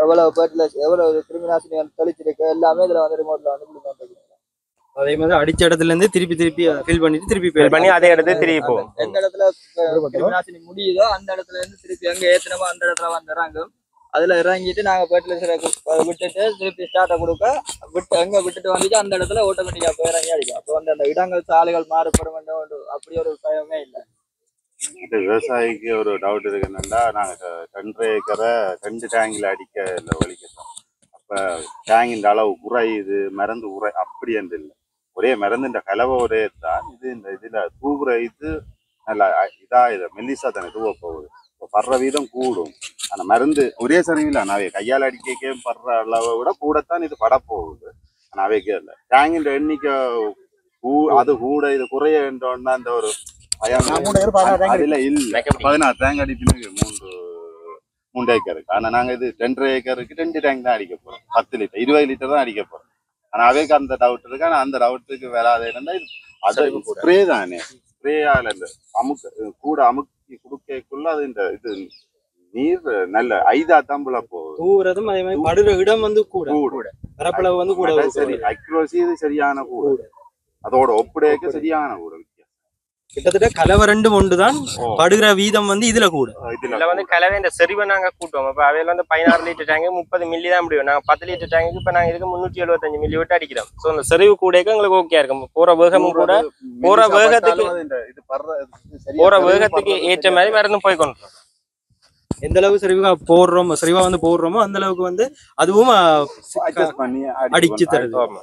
எவ்வளவு பேர்ட்ல எவ்வளவு கிருமி நாசினி வந்து தெளிச்சிருக்கு எல்லாமே இதுல வந்து ரிமோட்ல வந்து கொடுத்து வந்துருக்கு. அதே மாதிரி அடிச்ச இடத்துல இருந்து திருப்பி திருப்பி ஃபில் பண்ணிட்டு திருப்பி Fill பண்ணி அதே இடத்துல திருப்பி போகும் எந்த இடத்துல அஹ், கிருமி நாசினி முடியுதோ அந்த இடத்துல இருந்து திருப்பி எங்க ஏத்தனமோ அந்த இடத்துல வந்து இறங்கும் அதுல இறங்கிட்டு நாங்க ஃபர்டிலைசரை விட்டுட்டு திருப்பி ஸ்டார்ட்டை கொடுக்க விட்டு எங்க விட்டுட்டு வந்துட்டு அந்த இடத்துல ஆட்டோமேட்டிக்கா போய் இறங்கி அடிக்கும் அப்போ வந்து அந்த இடங்கள் சாலைகள் மாறுபடும் என்ற ஒரு அப்படி ஒரு பயமே இல்லை இது விவசாயிக்கு ஒரு டவுட் இருக்கு என்னன்னா நாங்க ட- ரெண்டரை ஏக்கரை ரெண்டு டேங்கில் அடிக்க இல்லை வலிக்கிறோம் அப்ப டேங்கின் அளவு குறையுது மருந்து உரை அப்படி என்று இல்லை ஒரே மருந்து இந்த கலவை ஒரே தான் இது இந்த இதுல தூவுற இது நல்லா அ- இதா இது மெல்லிசா தானே தூவ போகுது இப்போ படுற வீதம் கூடும் ஆனா மருந்து ஒரே சரிவில்லை நாவே கையால் அடிக்க படுற அளவை விட கூடத்தான் இது பட போகுது ஆனா அவைக்கே இல்லை டேங்கின் எண்ணிக்கை கூ அது கூட இது குறைய என்றோன்னா அந்த ஒரு பயம் அதுல இல்ல வைக்க முடியும். பதினாறு டேங்க் அடிப்பினுக்கு மூன்று மூன்று ஏக்கருக்கு ஆனா நாங்க இது ரெண்டரை ஏக்கருக்கு ரெண்டு டேங்க் தான் அடிக்க போறோம் பத்து லிட்டர் இருபது லிட்டர் தான் அடிக்க போறோம் ஆனா அவைக்கு அந்த டவுட் இருக்கு ஆனா அந்த டவுட்டுக்கு வராத இருந்தா இது அது ஸ்ப்ரே தானே ஸ்ப்ரேயால இந்த அமுக்கு கூட அமுக்கி குடுக்கக்குள்ள அது இந்த இது நீர் நல்ல ஐதா தம்புல போகுது தூவுறதும் அதே மாதிரி படுற இடம் வந்து கூட கூட பரப்பளவு வந்து கூட அதான் சரி அக்யூரசி இது சரியான கூட அதோட ஒப்படைக்கு சரியான கூட வித்தியாசம் கிட்டத்தட்ட கலவை ரெண்டும் ஒன்றுதான் ஓ. படுகிற வீதம் வந்து இதுல கூட இதுல இதுல வந்து கலவை இந்த செறிவை நாங்க கூட்டுவோம் இப்ப அவையில வந்து பதினாறு லிட்டர் டேங்க் முப்பது மில்லி தான் முடியும் நாங்க பத்து லிட்டர் டேங்க்கு இப்ப நாங்க இதுக்கு முன்னூத்தி எழுபத்தஞ்சு மில்லி விட்டு அடிக்கிறோம் சோ அந்த செறிவு கூடக்கு எங்களுக்கு ஓகே இருக்கும் போற வேகமும் கூட போற மெலிசா வேகத்துக்கு- பட்டாலும் இந்த இது படுற இது சரியா போற கருவு வேகத்துக்கு படுறது ஏற்ற மாதிரி மருந்து போய் கொண்டு வரும். எந்த அளவு சரிவா போடுறோமோ சரிவா வந்து போடுறோமோ அந்த அளவுக்கு வந்து அதுவும் அஹ், adjust பண்ணி அடிச்சு தருது ஆமா.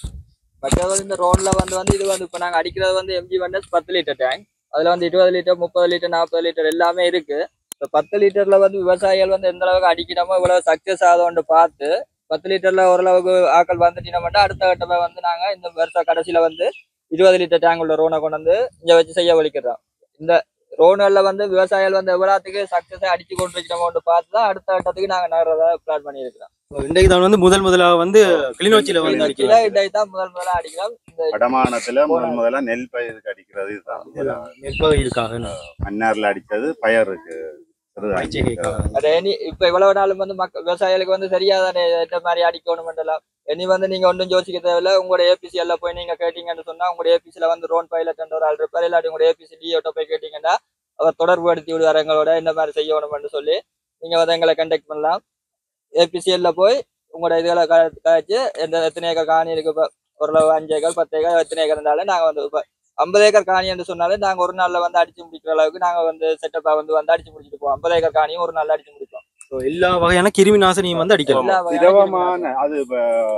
மற்றது இந்த ரோட்ல வந்து வந்து இது வந்து இப்ப நாங்க அடிக்கிறது வந்து எம்ஜி வந்து பத்து லிட்டர் டேங்க் அதுல வந்து இருபது லிட்டர் முப்பது லிட்டர் நாற்பது லிட்டர் எல்லாமே இருக்கு இப்ப பத்து லிட்டர்ல வந்து விவசாயிகள் வந்து எந்த அளவுக்கு அடிக்கணுமோ இவ்வளவு சக்சஸ் ஆகும்னு பார்த்து பத்து லிட்டர்ல ஓரளவுக்கு ஆக்கள் வந்துட்டீங்கன்னா மட்டும் அடுத்த கட்டமா வந்து நாங்க இந்த வருஷ கடைசியில வந்து இருபது லிட்டர் டேங்க் உள்ள ரோனை கொண்டு வந்து இங்க வச்சு செய்ய வலிக்கிறோம் இந்த ரோடுகள்ல வந்து விவசாயிகள் வந்து எவ்வளவுக்கு சக்சஸா அடிச்சு கொண்டு வைக்கிறோம்னு பார்த்து தான் அடுத்த கட்டத்துக்கு நாங்க நகரத பிளான் பண்ணியிருக்கிறோம் இன்றைக்கு தான் வந்து முதல் முதலா வந்து கிளிநொச்சியில வந்து கிளிநொச்சியில அடிக்கலாம் இன்றைக்கு தான் முதல் முதலா அடிக்கிறோம் இந்த வடமானத்துல முதல் முதல்ல நெல் பயிருக்கு அடிக்கிறது இதுதான் நெற்பகுதிக்காக மன்னார்ல அடிச்சது பயருக்கு பயிற்சிகைக்காக அது இனி இப்ப இவ்வளவு நாளும் வந்து மக்கள் விவசாயிகளுக்கு வந்து சரியா தானே இந்த மாதிரி அடிக்கணும் பண்ணலாம் இனி வந்து நீங்க ஒன்றும் யோசிக்க தேவையில்ல உங்களோட ஏபிசி எல்லாம் போய் நீங்க கேட்டீங்கன்னு சொன்னா உங்களோட ஏபிசில வந்து ரோன் பைலட் என்ற ஒரு ஆள் இருப்பார் இல்லாட்டி உங்களோட ஏபிசி டிஓட்ட போய் கேட்டீங்கன்னா அவர் தொடர்பு படுத்தி விடுவார் எங்களோட இந்த மாதிரி செய்யணும்னு சொல்லி நீங்க வந்து எங்களை கண்டெக்ட் பண்ணலாம் ஏபிசிஎல்ல போய் உங்களோட இதுகளை க- கழிச்சு எந்த எத்தனை ஏக்கர் காணி இருக்கு இப்ப ஓரளவு அஞ்சு ஏக்கர் பத்து ஏக்கர் எத்தனை ஏக்கர் இருந்தாலும் நாங்க வந்து இப்ப ஐம்பது ஏக்கர் காணி என்று சொன்னாலே நாங்க ஒரு நாள்ல வந்து அடிச்சு முடிக்கிற அளவுக்கு நாங்க வந்து செட்டப்பா வந்து வந்து அடிச்சு முடிச்சுட்டு போவோம் ஐம்பது ஏக்கர் காணியும் ஒரு நாள்ல அடிச்சு முடிப்போம் So, எல்லா வகையான கிருமி நாசினியும் வந்து அடிக்கலாம் எல்லா வகையான திரவமான அது இப்ப,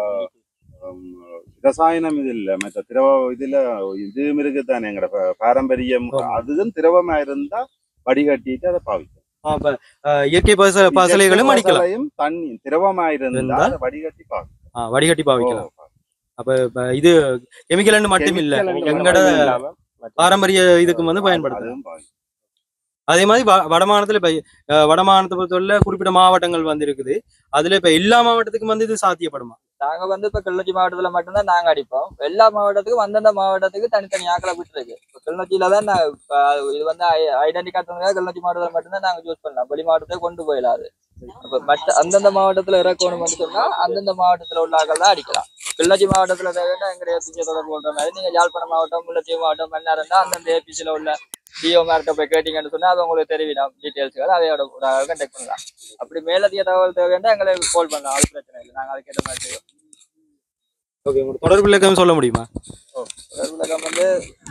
உம், ரசாயனம் இது இல்ல மற்ற திரவ இதுல இதுவும் இருக்குதானே எங்கட ப- பாரம்பரியம் ஆமா. அதுதான் திரவமா இருந்தா வடிகட்டிட்டு அதை பாவிக்கும் ஆ, இப்ப, அஹ், இயற்கை பச பசலைகளும் அடிக்கலாம் பசலையும் தண்ணி திரவமா இருந்தா இருந்தா? அதை வடிகட்டி பாவிக்கும் ஆ, வடிகட்டி பாவிக்கலாம் அப்ப இப்ப இது கெமிக்கல் மட்டும் இல்ல எங்கட இல்லாம பாரம்பரிய இதுக்கு வந்து பயன்படுத்தலாம் அதுவும் பாவிக்கும். அதே மாதிரி வ- வடமாநிலத்துல இப்ப அஹ், வடமாநிலத்தை பொறுத்தவரை குறிப்பிட்ட மாவட்டங்கள் வந்து இருக்குது அதுல இப்ப எல்லா மாவட்டத்துக்கும் வந்து இது சாத்தியப்படுமா நாங்க வந்து இப்ப கிளிநொச்சி மாவட்டத்துல மட்டும்தான் நாங்க அடிப்போம் எல்லா மாவட்டத்துக்கும் அந்தந்த மாவட்டத்துக்கு தனித்தனி ஆக்களை விட்டுருக்கு இப்ப கிளிநொச்சியில தான் நான் இப்ப இது வந்து ஐடென்டி காட்டுறதுக்காக கிளிநொச்சி மாவட்டத்துல மட்டும்தான் நாங்க யூஸ் பண்ணலாம் வெளி மாவட்டத்துக்கு கொண்டு போயிடாது அப்ப மற்ற அந்தந்த மாவட்டத்துல இறக்கணும்னு சொன்னா அந்தந்த மாவட்டத்துல உள்ள ஆக்கள் தான் அடிக்கலாம் கிளிநொச்சி மாவட்டத்துல தேவைன்னா எங்க ஏபிசி தொடர்பு கொள்ற மாதிரி நீங்க யாழ்ப்பாணம் மாவட்டம் முல்லைத்தீவு மாவட்டம் மன்னார் அந்தந்த ஏபிசில உள்ள டிஓ மார்க்க போய் கேட்டீங்கன்னு சொன்னா அது உங்களுக்கு தெரிவிடும் டீட்டெயில்ஸ்கள் அதையோட கண்டெக்ட் பண்ணலாம் அப்படி மேலதிக தகவல் தேவைன்னா எங்களை கால் பண்ணலாம் அது பிரச்சனை இல்லை நாங்க அதுக்கேற்ற மாதிரி செய்வோம் ஓகே உங்களுக்கு தொடர்பு இலக்கம் சொல்ல முடியுமா உலகம் வந்து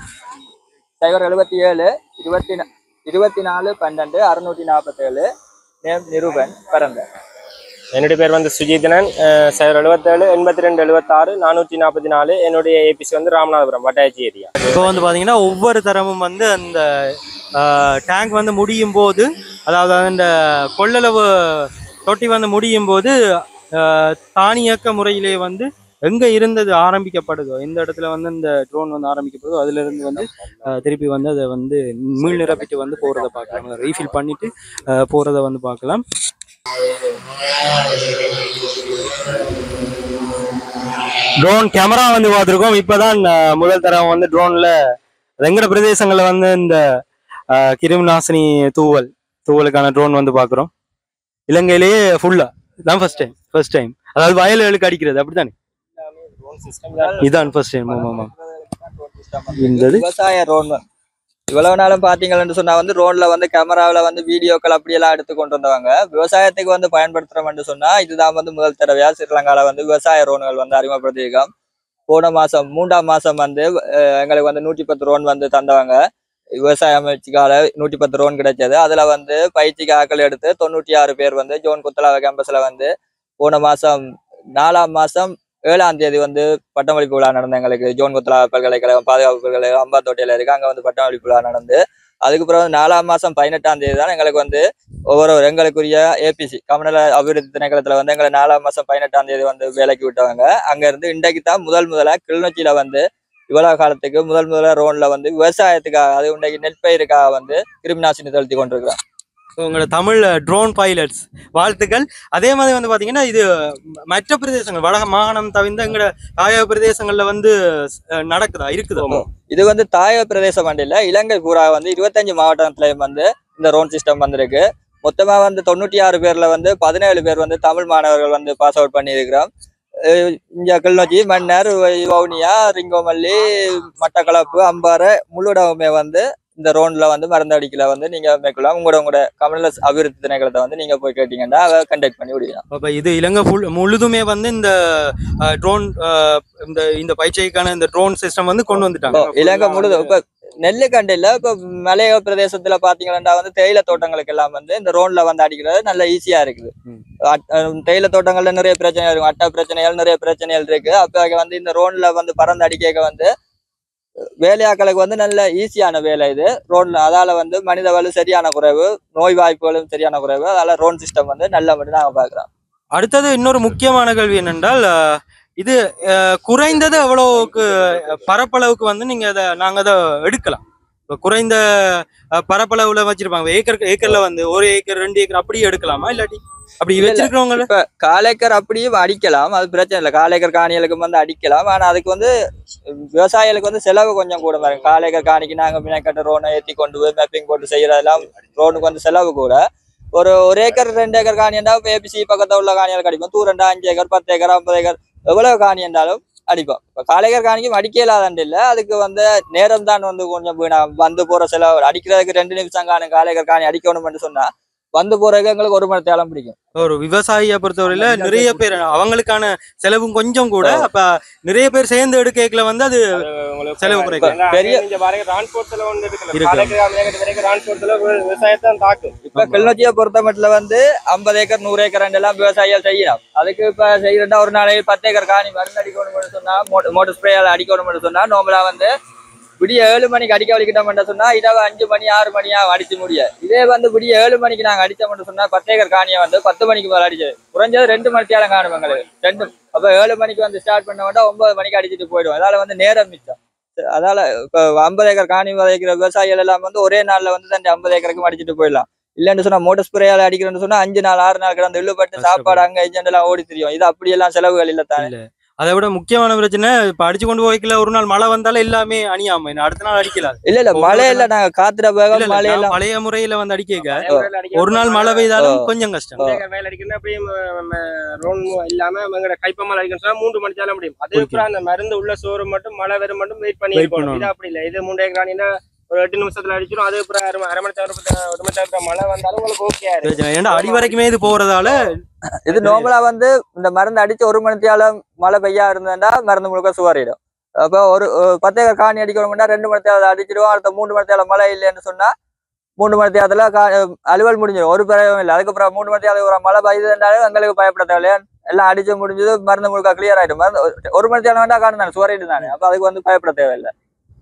சைபர் எழுபத்தி ஏழு இருபத்தி நா- இருபத்தி நாலு பன்னெண்டு அறுநூற்றி நாற்பத்தேழு நேம் நிருபன் பிறந்த என்னுடைய பேர் வந்து சுஜிதனன் சைபர் எழுபத்தேழு எண்பத்தி ரெண்டு எழுபத்தாறு நானூற்றி நாற்பத்தி நாலு என்னுடைய ஏபிசி வந்து ராமநாதபுரம் வட்டாச்சி ஏரியா இப்போ வந்து பாத்தீங்கன்னா ஒவ்வொரு தரமும் வந்து அந்த டேங்க் வந்து முடியும் போது அதாவது அந்த கொள்ளளவு தொட்டி வந்து முடியும் போது ஆஹ், தானியக்க முறையிலே வந்து எங்க இருந்தது ஆரம்பிக்கப்படுதோ எந்த இடத்துல வந்து இந்த ட்ரோன் வந்து ஆரம்பிக்கப்படுதோ அதுல இருந்து வந்து ஆஹ், திருப்பி வந்து அதை வந்து மீள் நிரப்பிட்டு வந்து போறதை பார்க்கலாம் ரீஃபில் பண்ணிட்டு ஆஹ், போறதை வந்து பார்க்கலாம் ட்ரோன் கேமரா வந்து பார்த்துருக்கோம் இப்போதான் அஹ், முதல் தரம் வந்து ட்ரோன்ல வெங்கட பிரதேசங்கள்ல வந்து இந்த அஹ், கிருமி நாசினி தூவல் தூவலுக்கான ட்ரோன் வந்து பார்க்குறோம் இலங்கையிலேயே ஃபுல்லா தான் ஃபர்ஸ்ட் டைம் ஃபர்ஸ்ட் டைம் அதாவது வயல்களுக்கு அடிக்கிறது அப்படித்தானே ட்ரோன் சிஸ்டம் இதான் ஃபர்ஸ்ட் டைம் ஆமா ஆமா இந்த இது? விவசாய ரோன் இவ்வளவு நாளும் பாத்தீங்கன்னு சொன்னா வந்து ரோட்ல வந்து கேமராவில வந்து வீடியோக்கள் அப்படியெல்லாம் எடுத்து கொண்டு வந்தவங்க விவசாயத்துக்கு வந்து பயன்படுத்துறோம்னு சொன்னா இதுதான் வந்து முதல் தடவையா ஸ்ரீலங்கால வந்து விவசாய ரோன்கள் வந்து அறிமுகப்படுத்தியிருக்கோம் போன மாசம் மூன்றாம் மாசம் வந்து அஹ், எங்களுக்கு வந்து நூற்றி பத்து ரோன் வந்து தந்தவங்க விவசாய அமைச்சுக்கால நூற்றி பத்து ரோன் கிடைச்சது அதுல வந்து பயிற்சிக்கு ஆக்கள் எடுத்து தொண்ணூற்றி ஆறு பேர் வந்து ஜோன் குத்தலா கேம்பஸ்ல வந்து போன மாசம் நாலாம் மாசம் ஏழாம் தேதி வந்து பட்டமளிப்பு விழா நடந்து எங்களுக்கு ஜோன் குத்தலா பல்கலைக்கழகம் பாதுகாப்பு பல்கலைக்கழகம் அம்பாத்தோட்டையில இருக்கு அங்க வந்து பட்டமளிப்பு விழா நடந்து அதுக்கு பிறகு நாலாம் மாசம் பதினெட்டாம் தேதி தான் எங்களுக்கு வந்து ஒவ்வொரு எங்களுக்குரிய ஏபிசி கமநல அபிவிருத்தி திணைக்களத்துல வந்து எங்களை நாலாம் மாசம் பதினெட்டாம் தேதி வந்து வேலைக்கு விட்டவங்க அங்க இருந்து இன்றைக்கு தான் முதல் முதலா கிளிநொச்சியில வந்து இவ்வளவு காலத்துக்கு முதல் முதல்ல ரோன்ல வந்து விவசாயத்துக்காக அது இன்றைக்கு நெற்பயிருக்காக வந்து கிருமி நாசினி செலுத்தி கொண்டிருக்கிறோம் So, உங்களோட தமிழ் ட்ரோன் பைலட்ஸ் வாழ்த்துக்கள் அதே மாதிரி வந்து பாத்தீங்கன்னா இது ம- மற்ற பிரதேசங்கள் வட மாகாணம் தவிர்ந்த எங்களோட தாயக பிரதேசங்கள்ல வந்து அஹ், நடக்குதா இருக்குதா இது வந்து தாய பிரதேச மண்டியில இலங்கை பூரா வந்து இருபத்தஞ்சு மாவட்டத்திலயும் வந்து இந்த ரோன் சிஸ்டம் வந்திருக்கு மொத்தமா வந்து தொண்ணூற்றி ஆறு பேர்ல வந்து பதினேழு பேர் வந்து தமிழ் மாணவர்கள் வந்து பாஸ் அவுட் பண்ணியிருக்கிறோம் அஹ் இங்க கிளிநொச்சி மன்னர் வவுனியா ரிங்கோமல்லி மட்டக்களப்பு அம்பாறை முழுடவுமே வந்து இந்த ரோன்ல வந்து மருந்து அடிக்கல வந்து நீங்க மேற்கொள்ளலாம் உங்களோட உங்களோட கமல அபிவிருத்தி திணைக்களத்தை வந்து நீங்க போய் கேட்டீங்கன்னா அதை கண்டக்ட் பண்ணி விடுவீங்க அப்ப இது இலங்கை full முழுதுமே வந்து இந்த ட்ரோன் இந்த இந்த பயிற்சிக்கான இந்த ட்ரோன் சிஸ்டம் வந்து கொண்டு வந்துட்டாங்க இப்போ இலங்கை முழுதும் இப்ப நெல்லுக்கண்டையில இப்ப மலையக பிரதேசத்துல பாத்தீங்கன்னா வந்து தேயிலை தோட்டங்களுக்கு எல்லாம் வந்து இந்த ரோன்ல வந்து அடிக்கிறது நல்ல ஈஸியா இருக்குது ம். அட்- அஹ் தேயிலை தோட்டங்கள்ல நிறைய பிரச்சனை இருக்கும் அட்டை பிரச்சனைகள் நிறைய பிரச்சனைகள் இருக்கு அப்ப வந்து இந்த ரோன்ல வந்து பறந்து அடிக்க வந்து வேலையாட்களுக்கு வந்து நல்ல ஈஸியான வேலை இது ரோட்ல அதால வந்து மனித வலு சரியான குறைவு நோய் வாய்ப்புகளும் சரியான குறைவு அதால ரோன் சிஸ்டம் வந்து நல்ல மட்டும் நாங்க பாக்குறோம் அடுத்தது இன்னொரு முக்கியமான கேள்வி என்னென்றால் அஹ், இது அஹ், குறைந்தது எவ்வளவுக்கு அஹ், பரப்பளவுக்கு வந்து நீங்க அதை நாங்க அதை எடுக்கலாம் இப்ப குறைந்த அஹ், பரப்பளவுல வச்சிருப்பாங்க ஏக்கர் ஏக்கர்ல வந்து ஒரு ஏக்கர் ரெண்டு ஏக்கர் அப்படியே எடுக்கலாமா இல்லாட்டி அப்படி இல்ல, இல்ல. வச்சிருக்கிறவங்க இப்ப காலேக்கர் அப்படியும் அடிக்கலாம் அது பிரச்சனை இல்லை காலேக்கர் காணிகளுக்கு வந்து அடிக்கலாம் ஆனா அதுக்கு வந்து விவசாயிகளுக்கு வந்து செலவு கொஞ்சம் கூட பாருங்க காலேக்கர் காணிக்கு நாங்க மினக்கட்ட ரோனை ஏத்தி கொண்டு போய் மேப்பிங் போட்டு செய்யறதெல்லாம் ரோனுக்கு வந்து செலவு கூட ஒரு ஒரு ஏக்கர் ரெண்டு ஏக்கர் காணியண்டா இப்போ ஏபிசி பக்கத்துல உள்ள காணியால் கிடைக்கும் தூரண்டா அஞ்சு ஏக்கர் பத்து ஏக்கர் ஐம்பது ஏக்கர் எவ்வளவு காணி என்றாலும் அடிப்போம் இப்போ காலேக்கர் காணிக்கும் அடிக்க இல்லாதண்டு இல்லை அதுக்கு வந்து நேரம் தான் வந்து கொஞ்சம் வீணா வந்து போற செலவு அடிக்கிறதுக்கு ரெண்டு நிமிஷம் காணும் காலேக்கர் காணி அடிக்கணும்னு சொன்னா வந்து போறதுக்கு எங்களுக்கு ஒரு மணி தேலம் பிடிக்கும் ஒரு விவசாயியை பொறுத்தவரையில நிறைய பேர் அவங்களுக்கான செலவும் கொஞ்சம் கூட அப்ப நிறைய பேர் சேர்ந்து எடுக்கல வந்து அது உங்களுக்கு செலவு குறைக்கும். ஏன்னா, பெரிய- நீங்க பாருங்க டிரான்ஸ்போர்ட்ல ஒன்று இருக்குல்ல இருக்கு. பாலக்கு அமெரிக்கா வரைக்கும் டிரான்ஸ்போர்ட்ல விவசாயத்தை தாக்கு இப்ப கிளிநொச்சியை பொறுத்த மட்டும் வந்து ஐம்பது ஏக்கர் நூறு ஏக்கர் எல்லாம் விவசாயிகள் செய்யலாம் அதுக்கு இப்ப செய்யறதா ஒரு நாளைக்கு பத்து ஏக்கர் காணி மருந்து அடிக்கணும்னு சொன்னா மோட்டர் ஸ்ப்ரேயால் அடிக்கணும்னு சொன்னா நார்மலா வந்து விடிய ஏழு மணிக்கு அடிக்க வலிக்கிட்டோம்னு சொன்னா இரவு அஞ்சு மணி ஆறு மணியா அடிச்சு முடிய இதே வந்து விடிய ஏழு மணிக்கு நாங்க அடிச்சோம்னு சொன்னா பத்து ஏக்கர் காணியை வந்து பத்து மணிக்கு மேல அடிச்சது குறைஞ்சது ரெண்டு மணி தேலம் காணும் எங்களுக்கு ரெண்டு அப்ப ஏழு மணிக்கு வந்து ஸ்டார்ட் பண்ண வேண்டாம் ஒன்பது மணிக்கு அடிச்சுட்டு போயிடும் அதால வந்து நேரம் மிச்சம் அதால இப்ப ஐம்பது ஏக்கர் காணி விதைக்கிற விவசாயிகள் எல்லாம் வந்து ஒரே நாள்ல வந்து தன் ஐம்பது ஏக்கருக்கும் அடிச்சுட்டு போயிடலாம் இல்லன்னு சொன்னா மோட்டர் ஸ்ப்ரேயால அடிக்கிறேன்னு சொன்னா அஞ்சு நாள் ஆறு நாள் கிடந்து இழுபட்டு சாப்பாடு அங்க ஏஜென்ட் எல்லாம் ஓடி தெரியும் இது அப்படி எல்லாம் செலவுகள் இல்ல தானே இல்ல அதை விட முக்கியமான பிரச்சனை இப்ப அடிச்சு கொண்டு போய்க்கல ஒரு நாள் மழை வந்தாலும் எல்லாமே அணியாம இன்னும் அடுத்த நாள் அடிக்கல இல்ல இல்ல மழை இல்ல நாங்க காத்துற இல்ல, வேகம் இல்ல, மழை நான் எல்லாம் பழைய முறையில வந்து அடிக்க ஒரு நாள் மழை பெய்தாலும் கொஞ்சம் கஷ்டம் வேலை அடிக்கணும் அப்படியே ரோன் இல்லாம எங்கட கைப்பம்மால் அடிக்கணும் சொன்னா மூன்று மணி தேலம் முடியும் அதே அப்புறம் அந்த மருந்து உள்ள சோறு மட்டும் மழை வரும் மட்டும் வெயிட் பண்ணி Wait இருக்கணும் பண்ணணும். இது அப்படி இல்ல இது மூன்று ஏக்கரானினா ஒரு எட்டு நிமிஷத்துல அடிச்சிடும் அது அப்புறம் அரை ம- அரை மணி நேரம் பத்து- ஒரு மணி நேரம் மழை வந்தாலும் உங்களுக்கு ஓகே பிரச்சனை ஏன்னா அடி வரைக்குமே இது போறதால இது நார்மலா வந்து இந்த மருந்து அடிச்சு ஒரு மணி தேலம் மழை பெய்யா இருந்தா மருந்து முழுக்க சுவாரிடும் அப்ப ஒரு ஒரு பத்து ஏக்கர் காணி அடிக்கணும்னா ரெண்டு மணி தேவை அடிச்சிடுவோம் அடுத்த மூணு மணி தேவை மழை இல்லைன்னு சொன்னா மூணு மணி தேவத்துல அலுவல் முடிஞ்சிடும் ஒரு பிறகும் இல்லை அதுக்கப்புறம் மூணு மணி தேவை ஒரு மழை பெய்யுதுன்றாலும் எங்களுக்கு பயப்பட தேவையில்லையா எல்லாம் அடிச்சு முடிஞ்சது மருந்து முழுக்க கிளியர் ஆயிடும் மருந்து ஒரு மணி தேவை வேண்டாம் காணும் தானே சுவரிட்டு தானே அப்ப அதுக்கு வந்து பயப்பட தேவையில்லை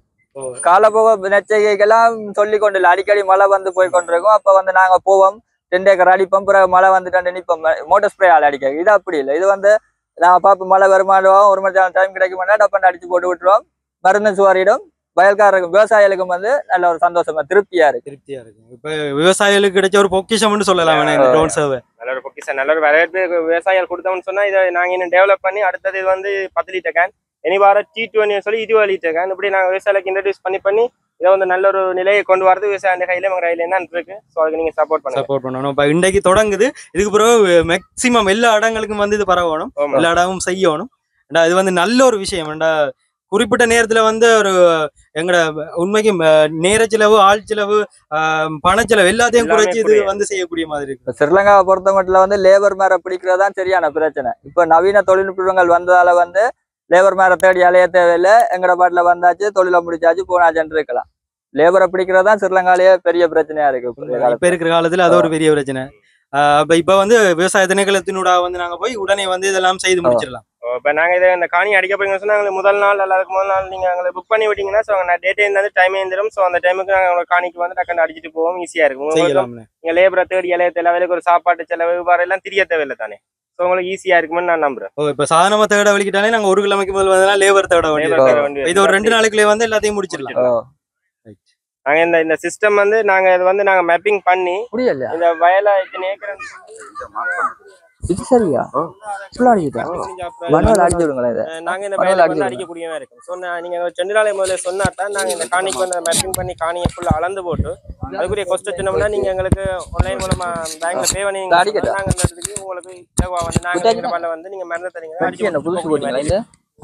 காலப்போக நெச்சரிக்கைக்கெல்லாம் சொல்லி கொண்டு இல்லை அடிக்கடி மழை வந்து போய் கொண்டிருக்கும் அப்ப வந்து நாங்க போவோம் ரெண்டு ஏக்கர் அடிப்போம் பிறகு மழை வந்துட்டு நிற்போம் மோட்டர் ஸ்ப்ரே ஆள் அடிக்க இது அப்படி இல்லை இது வந்து நான் பார்ப்போம் மழை வருமானம் ஒரு மணி நேரம் டைம் கிடைக்குமாட்டா டப்பன் அடிச்சு போட்டு விட்டுருவோம் மருந்து சுவாரிடும் வயல்காரருக்கு விவசாயிகளுக்கும் வந்து நல்ல ஒரு சந்தோஷமா திருப்தியா இருக்கு திருப்தியா இருக்கு இப்ப விவசாயிகளுக்கு கிடைச்ச ஒரு பொக்கிஷம்னு சொல்லலாம் இந்த ட்ரோன் சர்வே நல்ல ஒரு பொக்கிஷன் நல்ல ஒரு வரவேற்பு விவசாயிகள் கொடுத்தோம்னு சொன்னா இதை நாங்க இன்னும் டெவலப் பண்ணி அடுத்தது இது வந்து பத்து லிட்டர் கேன் இனி வார டி டுவெண்ட்டி சொல்லி இருபது லிட்டர் கேன் இப்படி நாங்க விவசாயிகளுக்கு இன்ட்ரடியூஸ் பண்ணி பண்ணி இதை வந்து நல்ல ஒரு நிலையை கொண்டு வரது விவசாய கையில எங்க கையில என்ன இருக்கு ஸோ அதுக்கு நீங்க சப்போர்ட் பண்ணுங்க சப்போர்ட் பண்ணணும் இப்ப இன்றைக்கு தொடங்குது இதுக்கு பிறகு மேக்சிமம் எல்லா இடங்களுக்கும் வந்து இது பரவணும் ஆமா. எல்லா இடமும் செய்யணும் ஏண்டா இது வந்து நல்ல ஒரு விஷயம் ஏண்டா குறிப்பிட்ட நேரத்துல வந்து ஒரு எங்கட உண்மைக்கு ம- நேர செலவு ஆள் செலவு ஆஹ், பணச்செலவு எல்லாத்தையும் எல்லாமே குறைச்சி இது குறையும். வந்து செய்யக்கூடிய மாதிரி இருக்கு இப்ப ஸ்ரீலங்காவை பொறுத்த மட்டும் வந்து லேபர் மேர பிடிக்கிறதான் சரியான பிரச்சனை இப்ப நவீன தொழில்நுட்பங்கள் வந்ததால வந்து லேபர் மேர தேடி அலைய தேவையில்லை எங்கட பாட்டுல வந்தாச்சு தொழிலை முடிச்சாச்சு போனாச்சுன்னு இருக்கலாம் லேபரை பிடிக்கிறதான் ஸ்ரீலங்காலேயே பெரிய பிரச்சனையா இருக்கு இப்ப இப்ப காலத்துல. இருக்கிற காலத்துல அது ஒரு பெரிய பிரச்சனை ஆஹ், இப்ப இப்ப வந்து விவசாய திணைக்களத்தினூடா வந்து நாங்க போய் உடனே வந்து இதெல்லாம் செய்து முடிச்சிடலாம் இப்போ நாங்க இதை இந்த காணி அடிக்க போறீங்கன்னு சொன்னா எங்களுக்கு முதல் நாள் அல்ல அதுக்கு முதல் நாள் நீங்க எங்களை புக் பண்ணி விட்டீங்கன்னா ஸோ அந்த டேட்டே இருந்து டைம் இருந்துடும் ஸோ அந்த டைமுக்கு நாங்க உங்க காணிக்கு வந்து டக்குன்னு அடிச்சிட்டு போவோம் ஈஸியா இருக்கும் உங்களுக்கு செய்யலாம்னு நீங்க லேபரை தேடி இலைய தேவையில்லை ஒரு சாப்பாட்டு செலவு வேற எல்லாம் தெரிய தேவையில்லை தானே ஸோ உங்களுக்கு ஈஸியா இருக்கும்னு நான் நம்புறேன் ஓ இப்ப சாதனமா தேட வலிக்கிட்டாலே நாங்க ஒரு கிழமைக்கு முதல் வந்து லேபர் தேட வேண்டியது லேபர் ஓ. தேட வேண்டியது. இது ஒரு ரெண்டு நாளைக்குள்ளே வந்து எல்லாத்தையும் முடிச்சிடலாம் ஓ, நாங்க இந்த இந்த சிஸ்டம் வந்து நாங்க இது வந்து நாங்க மேப்பிங் பண்ணி முடியலையா இந்த வயலை இத்தனை ஏக்கர் இது சரியா ஃபுல்லா அடிக்கிட்டா மண்ணில் அடிச்சு விடுங்களேன் இதை நாங்க இந்த மணல் வயலை அடிச்சு வந்து அடிக்கக்கூடியவா இருக்கும் ஸோ நீங்க செண்டு நாளை முதல்ல சொன்னா தான் நாங்க இந்த காணிக்கு வந்து மேப்பிங் பண்ணி காணியை ஃபுல்லா அளந்து போட்டு அதுக்குரிய கொஸ்ட் சொன்னோம்னா நீங்க எங்களுக்கு ஆன்லைன் மூலமா பேங்க்ல பே பண்ணி இந்த அடிக்கட்டா? நாங்க இந்த இடத்துக்கு உங்களுக்கு தேவை வந்து நாங்க புத்தாச்சு? இருக்கிற பண்ண வந்து நீங்க மருந்து தரீங்க அடிச்சு என்ன புதுசு போட்டீங்களா இந்த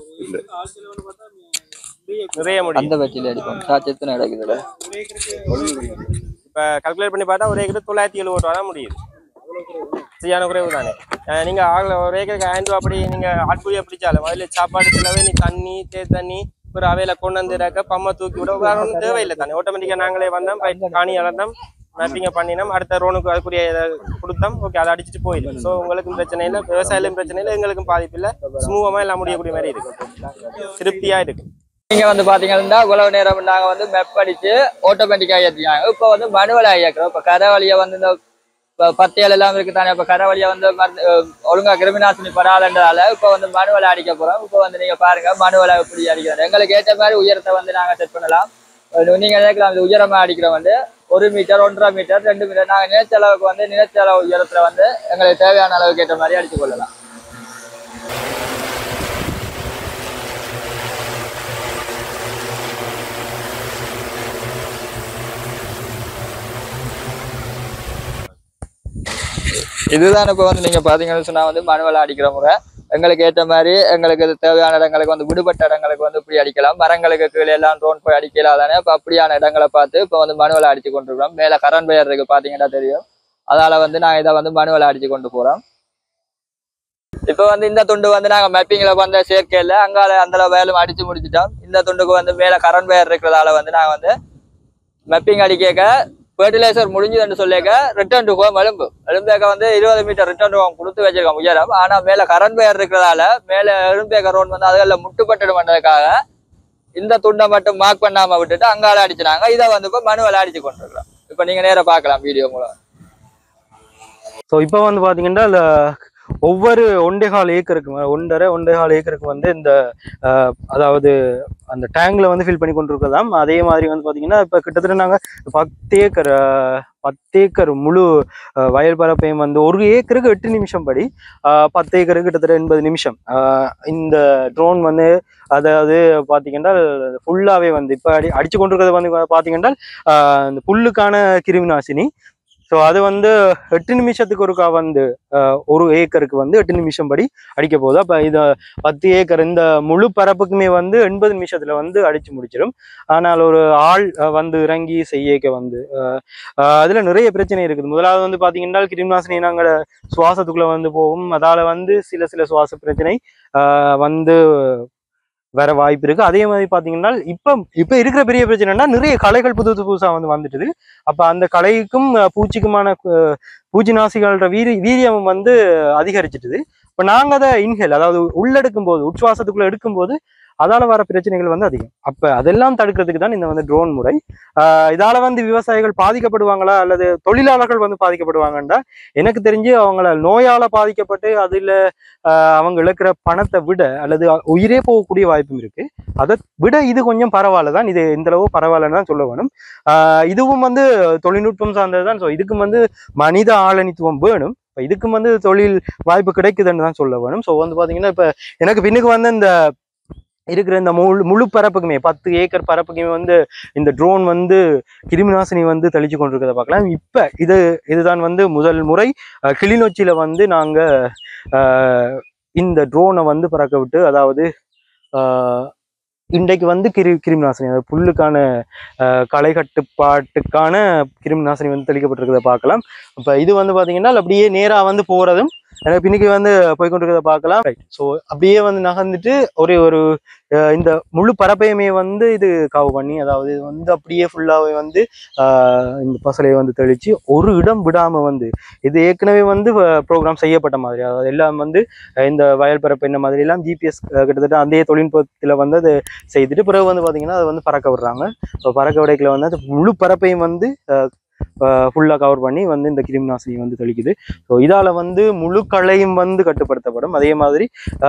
நிறைய முடியும் அந்த பட்சியில அடிப்போம் சாச்சு எத்தனை கிடைக்குதுல இப்ப கால்குலேட் பண்ணி பார்த்தா ஒரு ஏக்கர் தொள்ளாயிரத்தி எழுபது ரூபா தான் முடியுது சரியான குறைவு தானே அஹ் நீங்க ஆகல ஒரு ஏக்கருக்கு ஆயிரம் ரூபா அப்படி நீங்க ஆட்கூலியை பிடிச்சாலும் அதுல சாப்பாடு செலவு நீ தண்ணி தே தண்ணி ஒரு அவையில கொண்டு வந்து இருக்க பம்மை தூக்கி விட வேற ஒன்றும் தேவையில்லை தானே ஆட்டோமேட்டிக்கா நாங்களே வந்தோம் right, காணி அளந்தோம் மேப்பிங்க பண்ணினோம் அடுத்த ரோனுக்கு அதுக்குரிய இதை கொடுத்தோம் ஓகே அதை அடிச்சுட்டு போயிடும் ஸோ உங்களுக்கும் பிரச்சனை இல்லை விவசாயிலும் பிரச்சனை இல்லை எங்களுக்கும் பாதிப்பு இல்லை சுமூகமா எல்லாம் முடியக்கூடிய மாதிரி இருக்கு திருப்தியா இருக்கு நீங்க வந்து பாத்தீங்கன்னா இவ்வளவு நேரம் நாங்க வந்து மெப் அடிச்சு ஆட்டோமேட்டிக்கா ஏற்றினாங்க இப்போ வந்து மனுவலா இயக்குறோம் இப்போ கரை வழியா வந்து இந்த இப்போ பத்தியல் எல்லாம் இருக்கு தானே இப்போ கரை வழியா வந்து மருந்து அஹ் ஒழுங்கா கிருமிநாசினி பரவாயில்லன்றதால இப்போ வந்து மனுவலா அடிக்க போறோம் இப்போ வந்து நீங்க பாருங்க மனுவலா எப்படி அடிக்கிறோம் எங்களுக்கு ஏற்ற மாதிரி உயரத்தை வந்து நாங்க செட் பண்ணலாம் அஹ் நீங்க நினைக்கலாம் இது உயரமா அடிக்கிறோம் வந்து ஒரு மீட்டர் ஒன்றரை மீட்டர் ரெண்டு மீட்டர் நாங்க நினைச்ச அளவுக்கு வந்து நினைச்ச அளவு உயரத்துல வந்து எங்களுக்கு தேவையான அளவுக்கு ஏற்ற மாதிரி அடிச்சு கொள்ளலாம் இதுதான் இப்போ வந்து நீங்க பாத்தீங்கன்னு சொன்னா வந்து மனுவலா அடிக்கிற முறை எங்களுக்கு ஏற்ற மாதிரி எங்களுக்கு இது தேவையான இடங்களுக்கு வந்து விடுபட்ட இடங்களுக்கு வந்து இப்படி அடிக்கலாம் மரங்களுக்கு கீழே எல்லாம் ட்ரோன் போய் அடிக்கலாம் தானே இப்போ அப்படியான இடங்களை பார்த்து இப்போ வந்து மனுவலா அடிச்சு கொண்டிருக்கிறோம் மேல கரண்ட் பெயர் இருக்கு பாத்தீங்கன்னா தெரியும் அதால வந்து நான் இதை வந்து மனுவலா அடிச்சு கொண்டு போறோம் இப்போ வந்து இந்த துண்டு வந்து நாங்க மேப்பிங்ல வந்த சேர்க்கையில அங்கால அந்த வேலும் அடிச்சு முடிச்சிட்டோம் இந்த துண்டுக்கு வந்து மேல கரண்ட் பெயர் இருக்கிறதால வந்து நாங்க வந்து மெப்பிங் அடிக்க ஃபர்டிலைசர் முடிஞ்சதுன்னு சொல்லிக்க ரிட்டர்ன் டு ஹோம் எலும்பு எலும்பேக்க வந்து இருபது மீட்டர் ரிட்டர்ன் டு ஹோம் கொடுத்து வச்சிருக்கோம் உயரம் ஆனா மேல கரண்ட் பெயர் இருக்கிறதால மேல எலும்பேக்க ரோட் வந்து அதுல முட்டுப்பட்டுடும் பண்றதுக்காக இந்த துண்டை மட்டும் மார்க் பண்ணாம விட்டுட்டு அங்கால அடிச்சினாங்க இதை வந்து இப்போ மனுவல் அடிச்சு கொண்டிருக்கிறோம் இப்போ நீங்க நேரா பார்க்கலாம் வீடியோ மூலம் ஸோ இப்போ வந்து பார்த்தீங்கன்னா இந்த ஒவ்வொரு ஒன்றேகால் ஏக்கருக்கு ம- ஒன்றரை ஒன்றேகால் ஏக்கருக்கு வந்து இந்த அஹ், அதாவது அந்த டேங்க்ல வந்து ஃபில் பண்ணி கொண்டு இருக்கதாம் அதே மாதிரி வந்து பார்த்தீங்கன்னா இப்போ கிட்டத்தட்ட நாங்கள் பத்து ஏக்கர் அஹ், பத்து ஏக்கர் முழு அஹ், வயல் பரப்பையும் வந்து ஒரு ஏக்கருக்கு எட்டு நிமிஷம் படி அஹ், பத்து ஏக்கருக்கு கிட்டத்தட்ட எண்பது நிமிஷம் அஹ், இந்த ட்ரோன் வந்து அதாவது பார்த்தீங்கன்னா ஃபுல்லாகவே வந்து இப்போ அடி அடிச்சு கொண்டு இருக்கிறது வந்து பார்த்தீங்கன்னா அஹ், இந்த புல்லுக்கான கிருமி நாசினி ஸோ அது வந்து எட்டு நிமிஷத்துக்கு ஒருக்கா வந்து அஹ், ஒரு ஏக்கருக்கு வந்து எட்டு நிமிஷம் படி அடிக்க போகுது அப்போ இது பத்து ஏக்கர் இந்த முழு பரப்புக்குமே வந்து எண்பது நிமிஷத்துல வந்து அடிச்சு முடிச்சிடும் ஆனால் ஒரு ஆள் அஹ், வந்து இறங்கி செய்யக்க வந்து அஹ், அஹ், அதுல நிறைய பிரச்சனை இருக்குது முதலாவது வந்து பாத்தீங்கன்னா கிருமிநாசினி நாங்கள் சுவாசத்துக்குள்ள வந்து போகும் அதால வந்து சில சில சுவாச பிரச்சனை அஹ், வந்து வர வாய்ப்பு இருக்கு அதே மாதிரி பாத்தீங்கன்னா இப்ப இப்ப இருக்கிற பெரிய பிரச்சனைனா நிறைய களைகள் புது புதுசா வந்து வந்துட்டுது அப்ப அந்த களைக்கும் அஹ், பூச்சிக்குமான அஹ், பூச்சி நாசிகளோட வீரி வீரியம் வந்து அதிகரிச்சிட்டுது இப்ப நாங்க அதை இன்ஹேல் அதாவது உள்ளெடுக்கும் போது உட்சுவாசத்துக்குள்ள எடுக்கும்போது அதால வர பிரச்சனைகள் வந்து அதிகம் அப்ப அதெல்லாம் தடுக்கிறதுக்கு தான் இந்த வந்து ட்ரோன் முறை ஆஹ் இதால வந்து விவசாயிகள் பாதிக்கப்படுவாங்களா அல்லது தொழிலாளர்கள் வந்து பாதிக்கப்படுவாங்கன்றா எனக்கு தெரிஞ்சு அவங்கள நோயால பாதிக்கப்பட்டு அதுல ஆஹ் அவங்க இழக்கிற பணத்தை விட அல்லது உயிரே போகக்கூடிய வாய்ப்பும் இருக்கு அதை விட இது கொஞ்சம் பரவாயில்ல தான் இது இந்த அளவு பரவாயில்லன்னு தான் சொல்ல வேணும் ஆஹ் இதுவும் வந்து தொழில்நுட்பம் சார்ந்தது தான் ஸோ இதுக்கும் வந்து மனித ஆளனித்துவம் வேணும் இப்போ இதுக்கும் வந்து தொழில் வாய்ப்பு கிடைக்குதுன்னு தான் சொல்ல வேணும் ஸோ வந்து பார்த்தீங்கன்னா இப்போ எனக்கு பின்னுக்கு வந்து இந்த இருக்கிற இந்த முழு முழு பரப்புக்குமே பத்து ஏக்கர் பரப்புக்குமே வந்து இந்த ட்ரோன் வந்து கிருமிநாசினி வந்து தெளிச்சு கொண்டிருக்கிறத பார்க்கலாம் இப்போ இது இதுதான் வந்து முதல் முறை அஹ், கிளிநொச்சியில வந்து நாங்கள் இந்த ட்ரோனை வந்து பறக்க விட்டு அதாவது அஹ், இன்றைக்கு வந்து கிரு கிருமிநாசினி அதாவது புல்லுக்கான அஹ், களை கட்டுப்பாட்டுக்கான கிருமிநாசினி வந்து தெளிக்கப்பட்டிருக்கிறத பார்க்கலாம் இப்போ இது வந்து பார்த்தீங்கன்னா அப்படியே நேராக வந்து போகிறதும் எனக்கு பின்னுக்கு வந்து போய் கொண்டிருக்கிறத பார்க்கலாம் ஸோ அப்படியே வந்து நகர்ந்துட்டு ஒரே ஒரு அஹ், இந்த முழு பரப்பையுமே வந்து இது காவு பண்ணி அதாவது இது வந்து அப்படியே ஃபுல்லாகவே வந்து ஆஹ், இந்த பசலையை வந்து தெளித்து ஒரு இடம் விடாமல் வந்து இது ஏற்கனவே வந்து ப்ரோக்ராம் செய்யப்பட்ட மாதிரி அதாவது எல்லாம் வந்து அஹ், இந்த வயல் பரப்பு என்ன மாதிரி எல்லாம் ஜிபிஎஸ் கிட்டத்தட்ட அதே தொழில்நுட்பத்தில் வந்து அது செய்துட்டு பிறகு வந்து பார்த்தீங்கன்னா அதை வந்து பறக்க விடுறாங்க ஸோ பறக்க விடைக்கில் வந்து அந்த முழு பரப்பையும் வந்து ஃபுல்லாக கவர் பண்ணி வந்து இந்த கிருமிநாசினி வந்து தெளிக்குது ஸோ இதால் வந்து முழு களையும் வந்து கட்டுப்படுத்தப்படும் அதே மாதிரி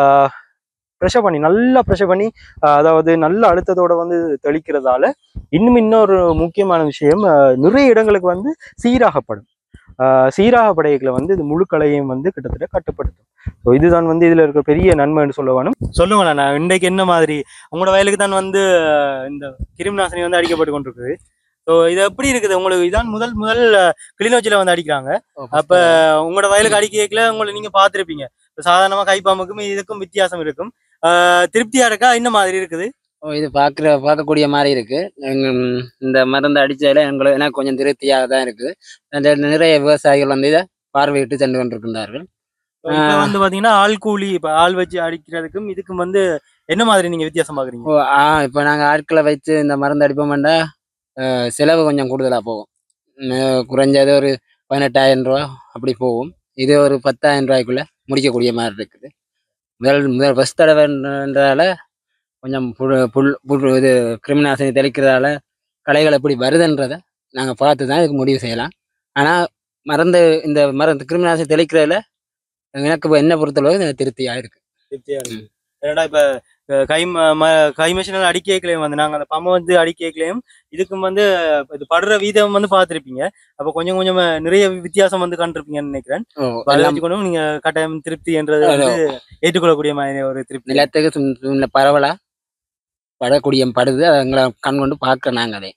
ப்ரெஷர் பண்ணி நல்லா ப்ரெஷர் பண்ணி ஆஹ் அதாவது நல்ல அழுத்தத்தோட வந்து தெளிக்கிறதால இன்னும் இன்னொரு முக்கியமான விஷயம் ஆஹ் நிறைய இடங்களுக்கு வந்து சீராகப்படும் ஆஹ் சீராக படைகளை வந்து இது முழு கலையும் வந்து கிட்டத்தட்ட கட்டுப்படுத்தும் ஸோ இதுதான் வந்து இதுல இருக்க பெரிய நன்மைன்னு சொல்ல வேணும் சொல்லுங்களேன் நான் இன்றைக்கு என்ன மாதிரி உங்களோட வயலுக்கு தான் வந்து ஆஹ் இந்த கிருமிநாசினி வந்து அடிக்கப்பட்டு கொண்டிருக்குது ஸோ இது எப்படி இருக்குது உங்களுக்கு இதான் முதல் முதல் கிளிநொச்சியில வந்து அடிக்கிறாங்க அப்ப உங்களோட வயலுக்கு அடிக்கல உங்களை நீங்க பார்த்திருப்பீங்க இப்ப சாதாரணமா கைப்பாம்புக்கும் இதுக்கும் வித்தியாசம் இருக்கும் ஆஹ் திருப்தியா இருக்கா என்ன மாதிரி இருக்குது ஓ இது பார்க்குற பார்க்கக்கூடிய மாதிரி இருக்கு எங்க, ம், இந்த மருந்து அடிச்சதுல எங்களுக்கு எனக்கு கொஞ்சம் திருப்தியாக தான் இருக்கு அந்த நிறைய விவசாயிகள் வந்து இதை பார்வையிட்டு சென்று கொண்டிருக்கின்றார்கள் இப்ப வந்து பாத்தீங்கன்னா ஆள் கூலி இப்ப ஆள் வச்சு அடிக்கிறதுக்கும் இதுக்கும் வந்து என்ன மாதிரி நீங்க வித்தியாசம் பாக்குறீங்க ஓ ஆ இப்போ நாங்கள் ஆட்களை வச்சு இந்த மருந்து அடிப்போம்னா அஹ், செலவு கொஞ்சம் கூடுதலாக போகும் உம், குறைஞ்சது ஒரு பதினெட்டாயிரம் ரூபா அப்படி போகும் இது ஒரு பத்தாயிரம் ரூபாய்க்குள்ள முடிக்கக்கூடிய மாதிரி இருக்குது முதல் முதல் ஃபஸ்ட் தடவைன்றதால கொஞ்சம் புல் புல் புல் இது கிருமிநாசினி தெளிக்கிறதால களைகள் எப்படி வருதுன்றதை நாங்கள் பார்த்து தான் இதுக்கு முடிவு செய்யலாம் ஆனால் மருந்து இந்த மருந்து கிருமிநாசினி தெளிக்கிறதுல எனக்கு இப்ப என்ன பொறுத்தளவு எனக்கு திருப்தியாக இருக்கு திருப்தியா இருக்கு ஏன்னா இப்ப அஹ், கை ம- ம- கை மிஷினில் அடிக்கலையும் வந்து நாங்க அந்த பம்பை வந்து அடிக்கலையும் இதுக்கும் வந்து இது படுற வீதம் வந்து பார்த்திருப்பீங்க அப்ப கொஞ்சம் கொஞ்சம் நிறைய வித்தியாசம் வந்து கண்டிருப்பீங்கன்னு நினைக்கிறேன் ஓ, அப்ப அதை எல்லாம் வச்சுக்கொண்டும் நீங்க கட்டாயம் திருப்தி என்றது வந்து ஏற்றுக்கொள்ளக்கூடிய மாதிரி ஒரு திருப்தி நிலத்துக்கு சும்- சும்ல பரவலா படக்கூடிய படுது அதை எங்களை கண் கொண்டு பார்க்க நாங்கள் அதை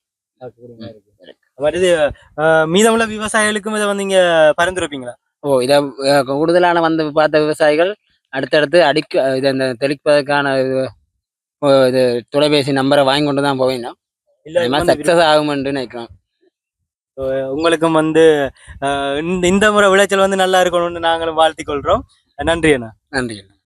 வருது அஹ், மீதமுள்ள விவசாயிகளுக்கும் இதை வந்து இங்க பரிந்துரைப்பீங்களா ஓ இதை அஹ், கூடுதலான வந்து பார்த்த விவசாயிகள் அடுத்தடுத்து அடிக்க இதை இந்த தெளிப்பதற்கான இது, ஓ, இது தொலைபேசி நம்பரை வாங்கி கொண்டு தான் போவேன் இல்ல அது இது மாதிரி வந்து சக்ஸஸ் ஆகுமென்று நினைக்கிறோம் உங்களுக்கும் வந்து அஹ், இந்த இந்த முறை விளைச்சல் வந்து நல்லா இருக்கணும்னு நாங்களும் வாழ்த்திக் கொள்றோம் நன்றி அண்ணா நன்றி